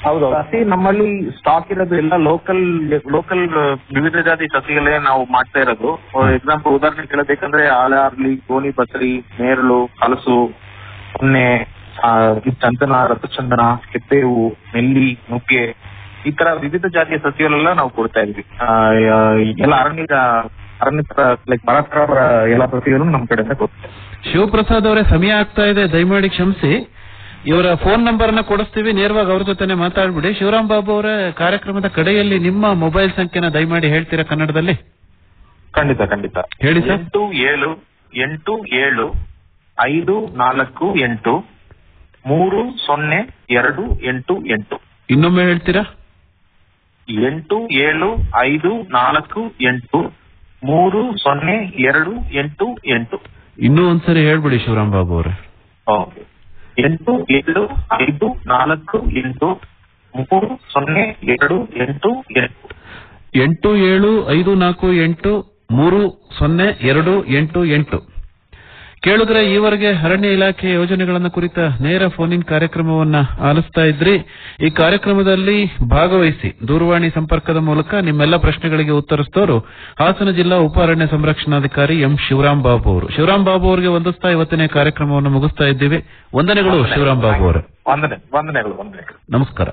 ಹೌದು ಸಸಿ ನಮ್ಮಲ್ಲಿ ಸ್ಟಾಕ್ ಇರೋದು ಎಲ್ಲ ಲೋಕಲ್ ಲೋಕಲ್ ವಿವಿಧ ಜಾತಿ ಸಸಿಗಳೇ ನಾವು ಮಾಡ್ತಾ ಇರೋದು ಎಕ್ಸಾಂಪಲ್ ಉದಾಹರಣೆ ಕೇಳಬೇಕಂದ್ರೆ ಆಲಾರ್ಲಿ ಗೋಣಿ ಬಸರಿ ನೇರಳು ಹಲಸು ಹೊನ್ನೆ ಆ, ಈ ಚಂದನ ರಥಚಂದನ ಕೆಪ್ಪೇವು ನೆಲ್ಲಿ ನುಗ್ಗೆ ಈ ತರ ವಿವಿಧ ಜಾತಿಯ ಸಸಿಗಳೆಲ್ಲ ನಾವು ಕೊಡ್ತಾ ಇದ್ವಿ ಆ, ಯಾ- ಎಲ್ಲ ಅರಣ್ಯ ಅರಣ್ಯ ಲೈಕ್ ಮರ ತರ ಬರ ಎಲ್ಲ ಸಸಿಗಳು ನಮ್ ಕಡೆಯಿಂದ ಕೊಡ್ತಾರೆ ಶಿವಪ್ರಸಾದ್ ಅವರೇ ಸಮಯ ಆಗ್ತಾ ಇದೆ ದಯಮಾಡಿ ಕ್ಷಮಿಸಿ ಇವರ ಫೋನ್ ನಂಬರ್ ನ ಕೊಡಿಸ್ತೀವಿ ನೇರವಾಗಿ ಅವ್ರ ಜೊತೆನೆ ಮಾತಾಡ್ಬಿಡಿ ಶಿವರಾಮ್ ಬಾಬು ಅವರ ಕಾರ್ಯಕ್ರಮದ ಕಡೆಯಲ್ಲಿ ನಿಮ್ಮ ಮೊಬೈಲ್ ಸಂಖ್ಯೆನ ದಯಮಾಡಿ ಹೇಳ್ತೀರಾ ಕನ್ನಡದಲ್ಲಿ ಖಂಡಿತ ಖಂಡಿತ ಹೇಳಿ ಸರ್. ಎಂಟು ಏಳು ಎಂಟು ಏಳು ಐದು ನಾಲ್ಕು ಎಂಟು ಮೂರು ಸೊನ್ನೆ ಎರಡು ಎಂಟು ಎಂಟು ಇನ್ನೊಮ್ಮೆ ಹೇಳ್ತೀರಾ ಎಂಟು ಏಳು ಐದು ನಾಲ್ಕು ಎಂಟು ಮೂರು ಸೊನ್ನೆ ಎರಡು ಎಂಟು ಎಂಟು ಇನ್ನೂ ಒಂದ್ಸರಿ ಹೇಳ್ಬಿಡಿ ಶಿವರಾಮ್ ಬಾಬು ಅವರೇ ಓಕೆ ಎಂಟು ಏಳು ಐದು ನಾಲ್ಕು ಎಂಟು ಮೂರು ಸೊನ್ನೆ ಎರಡು ಎಂಟು ಎಂಟು ಎಂಟು ಏಳು ಐದು ನಾಲ್ಕು ಎಂಟು ಮೂರು ಸೊನ್ನೆ ಎರಡು ಎಂಟು ಎಂಟು ಕೇಳಿದ್ರೆ ಈವರೆಗೆ ಅರಣ್ಯ ಇಲಾಖೆ ಯೋಜನೆಗಳನ್ನ ಕುರಿತ ನೇರ ಫೋನ್ ಇನ್ ಕಾರ್ಯಕ್ರಮವನ್ನ ಆಲಿಸ್ತಾ ಇದ್ರಿ ಈ ಕಾರ್ಯಕ್ರಮದಲ್ಲಿ ಭಾಗವಹಿಸಿ ದೂರವಾಣಿ ಸಂಪರ್ಕದ ಮೂಲಕ ನಿಮ್ಮೆಲ್ಲ ಪ್ರಶ್ನೆಗಳಿಗೆ ಉತ್ತರಿಸಿದವರು ಹಾಸನ ಜಿಲ್ಲಾ ಉಪ ಅರಣ್ಯ ಸಂರಕ್ಷಣಾಧಿಕಾರಿ ಎಂ ಶಿವರಾಮ್ ಬಾಬು ಅವರು ಶಿವರಾಮ್ ಬಾಬು ಅವರಿಗೆ ವಂದಿಸ್ತಾ ಇವತ್ತಿನ ಕಾರ್ಯಕ್ರಮವನ್ನು ಮುಗಿಸ್ತಾ ಇದ್ದೀವಿ ವಂದನೆಗಳು ಶಿವರಾಮ್ ಬಾಬು ಅವರೇ ವಂದನೆ ವಂದನೆಗಳು ವಂದನೆಗಳು ನಮಸ್ಕಾರ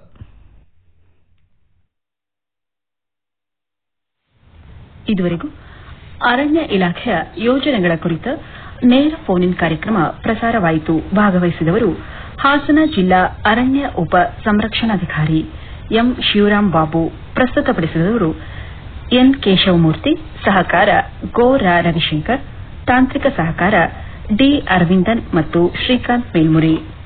ಇದುವರೆಗೂ ಅರಣ್ಯ ಇಲಾಖೆಯ ಯೋಜನೆಗಳ ಕುರಿತ ನೇರ ಫೋನ್ ಇನ್ ಕಾರ್ಯಕ್ರಮ ಪ್ರಸಾರವಾಯಿತು ಭಾಗವಹಿಸಿದವರು ಹಾಸನ ಜಿಲ್ಲಾ ಅರಣ್ಯ ಉಪ ಸಂರಕ್ಷಣಾಧಿಕಾರಿ ಎಂ ಶಿವರಾಮ್ ಬಾಬು ಪ್ರಸ್ತುತಪಡಿಸಿದವರು ಎನ್ ಕೇಶವಮೂರ್ತಿ ಸಹಕಾರ ಗೋ ರಾ ರವಿಶಂಕರ್ ತಾಂತ್ರಿಕ ಸಹಕಾರ ಡಿ ಅರವಿಂದನ್ ಮತ್ತು ಶ್ರೀಕಾಂತ್ ಮೇಲ್ಮುರಿ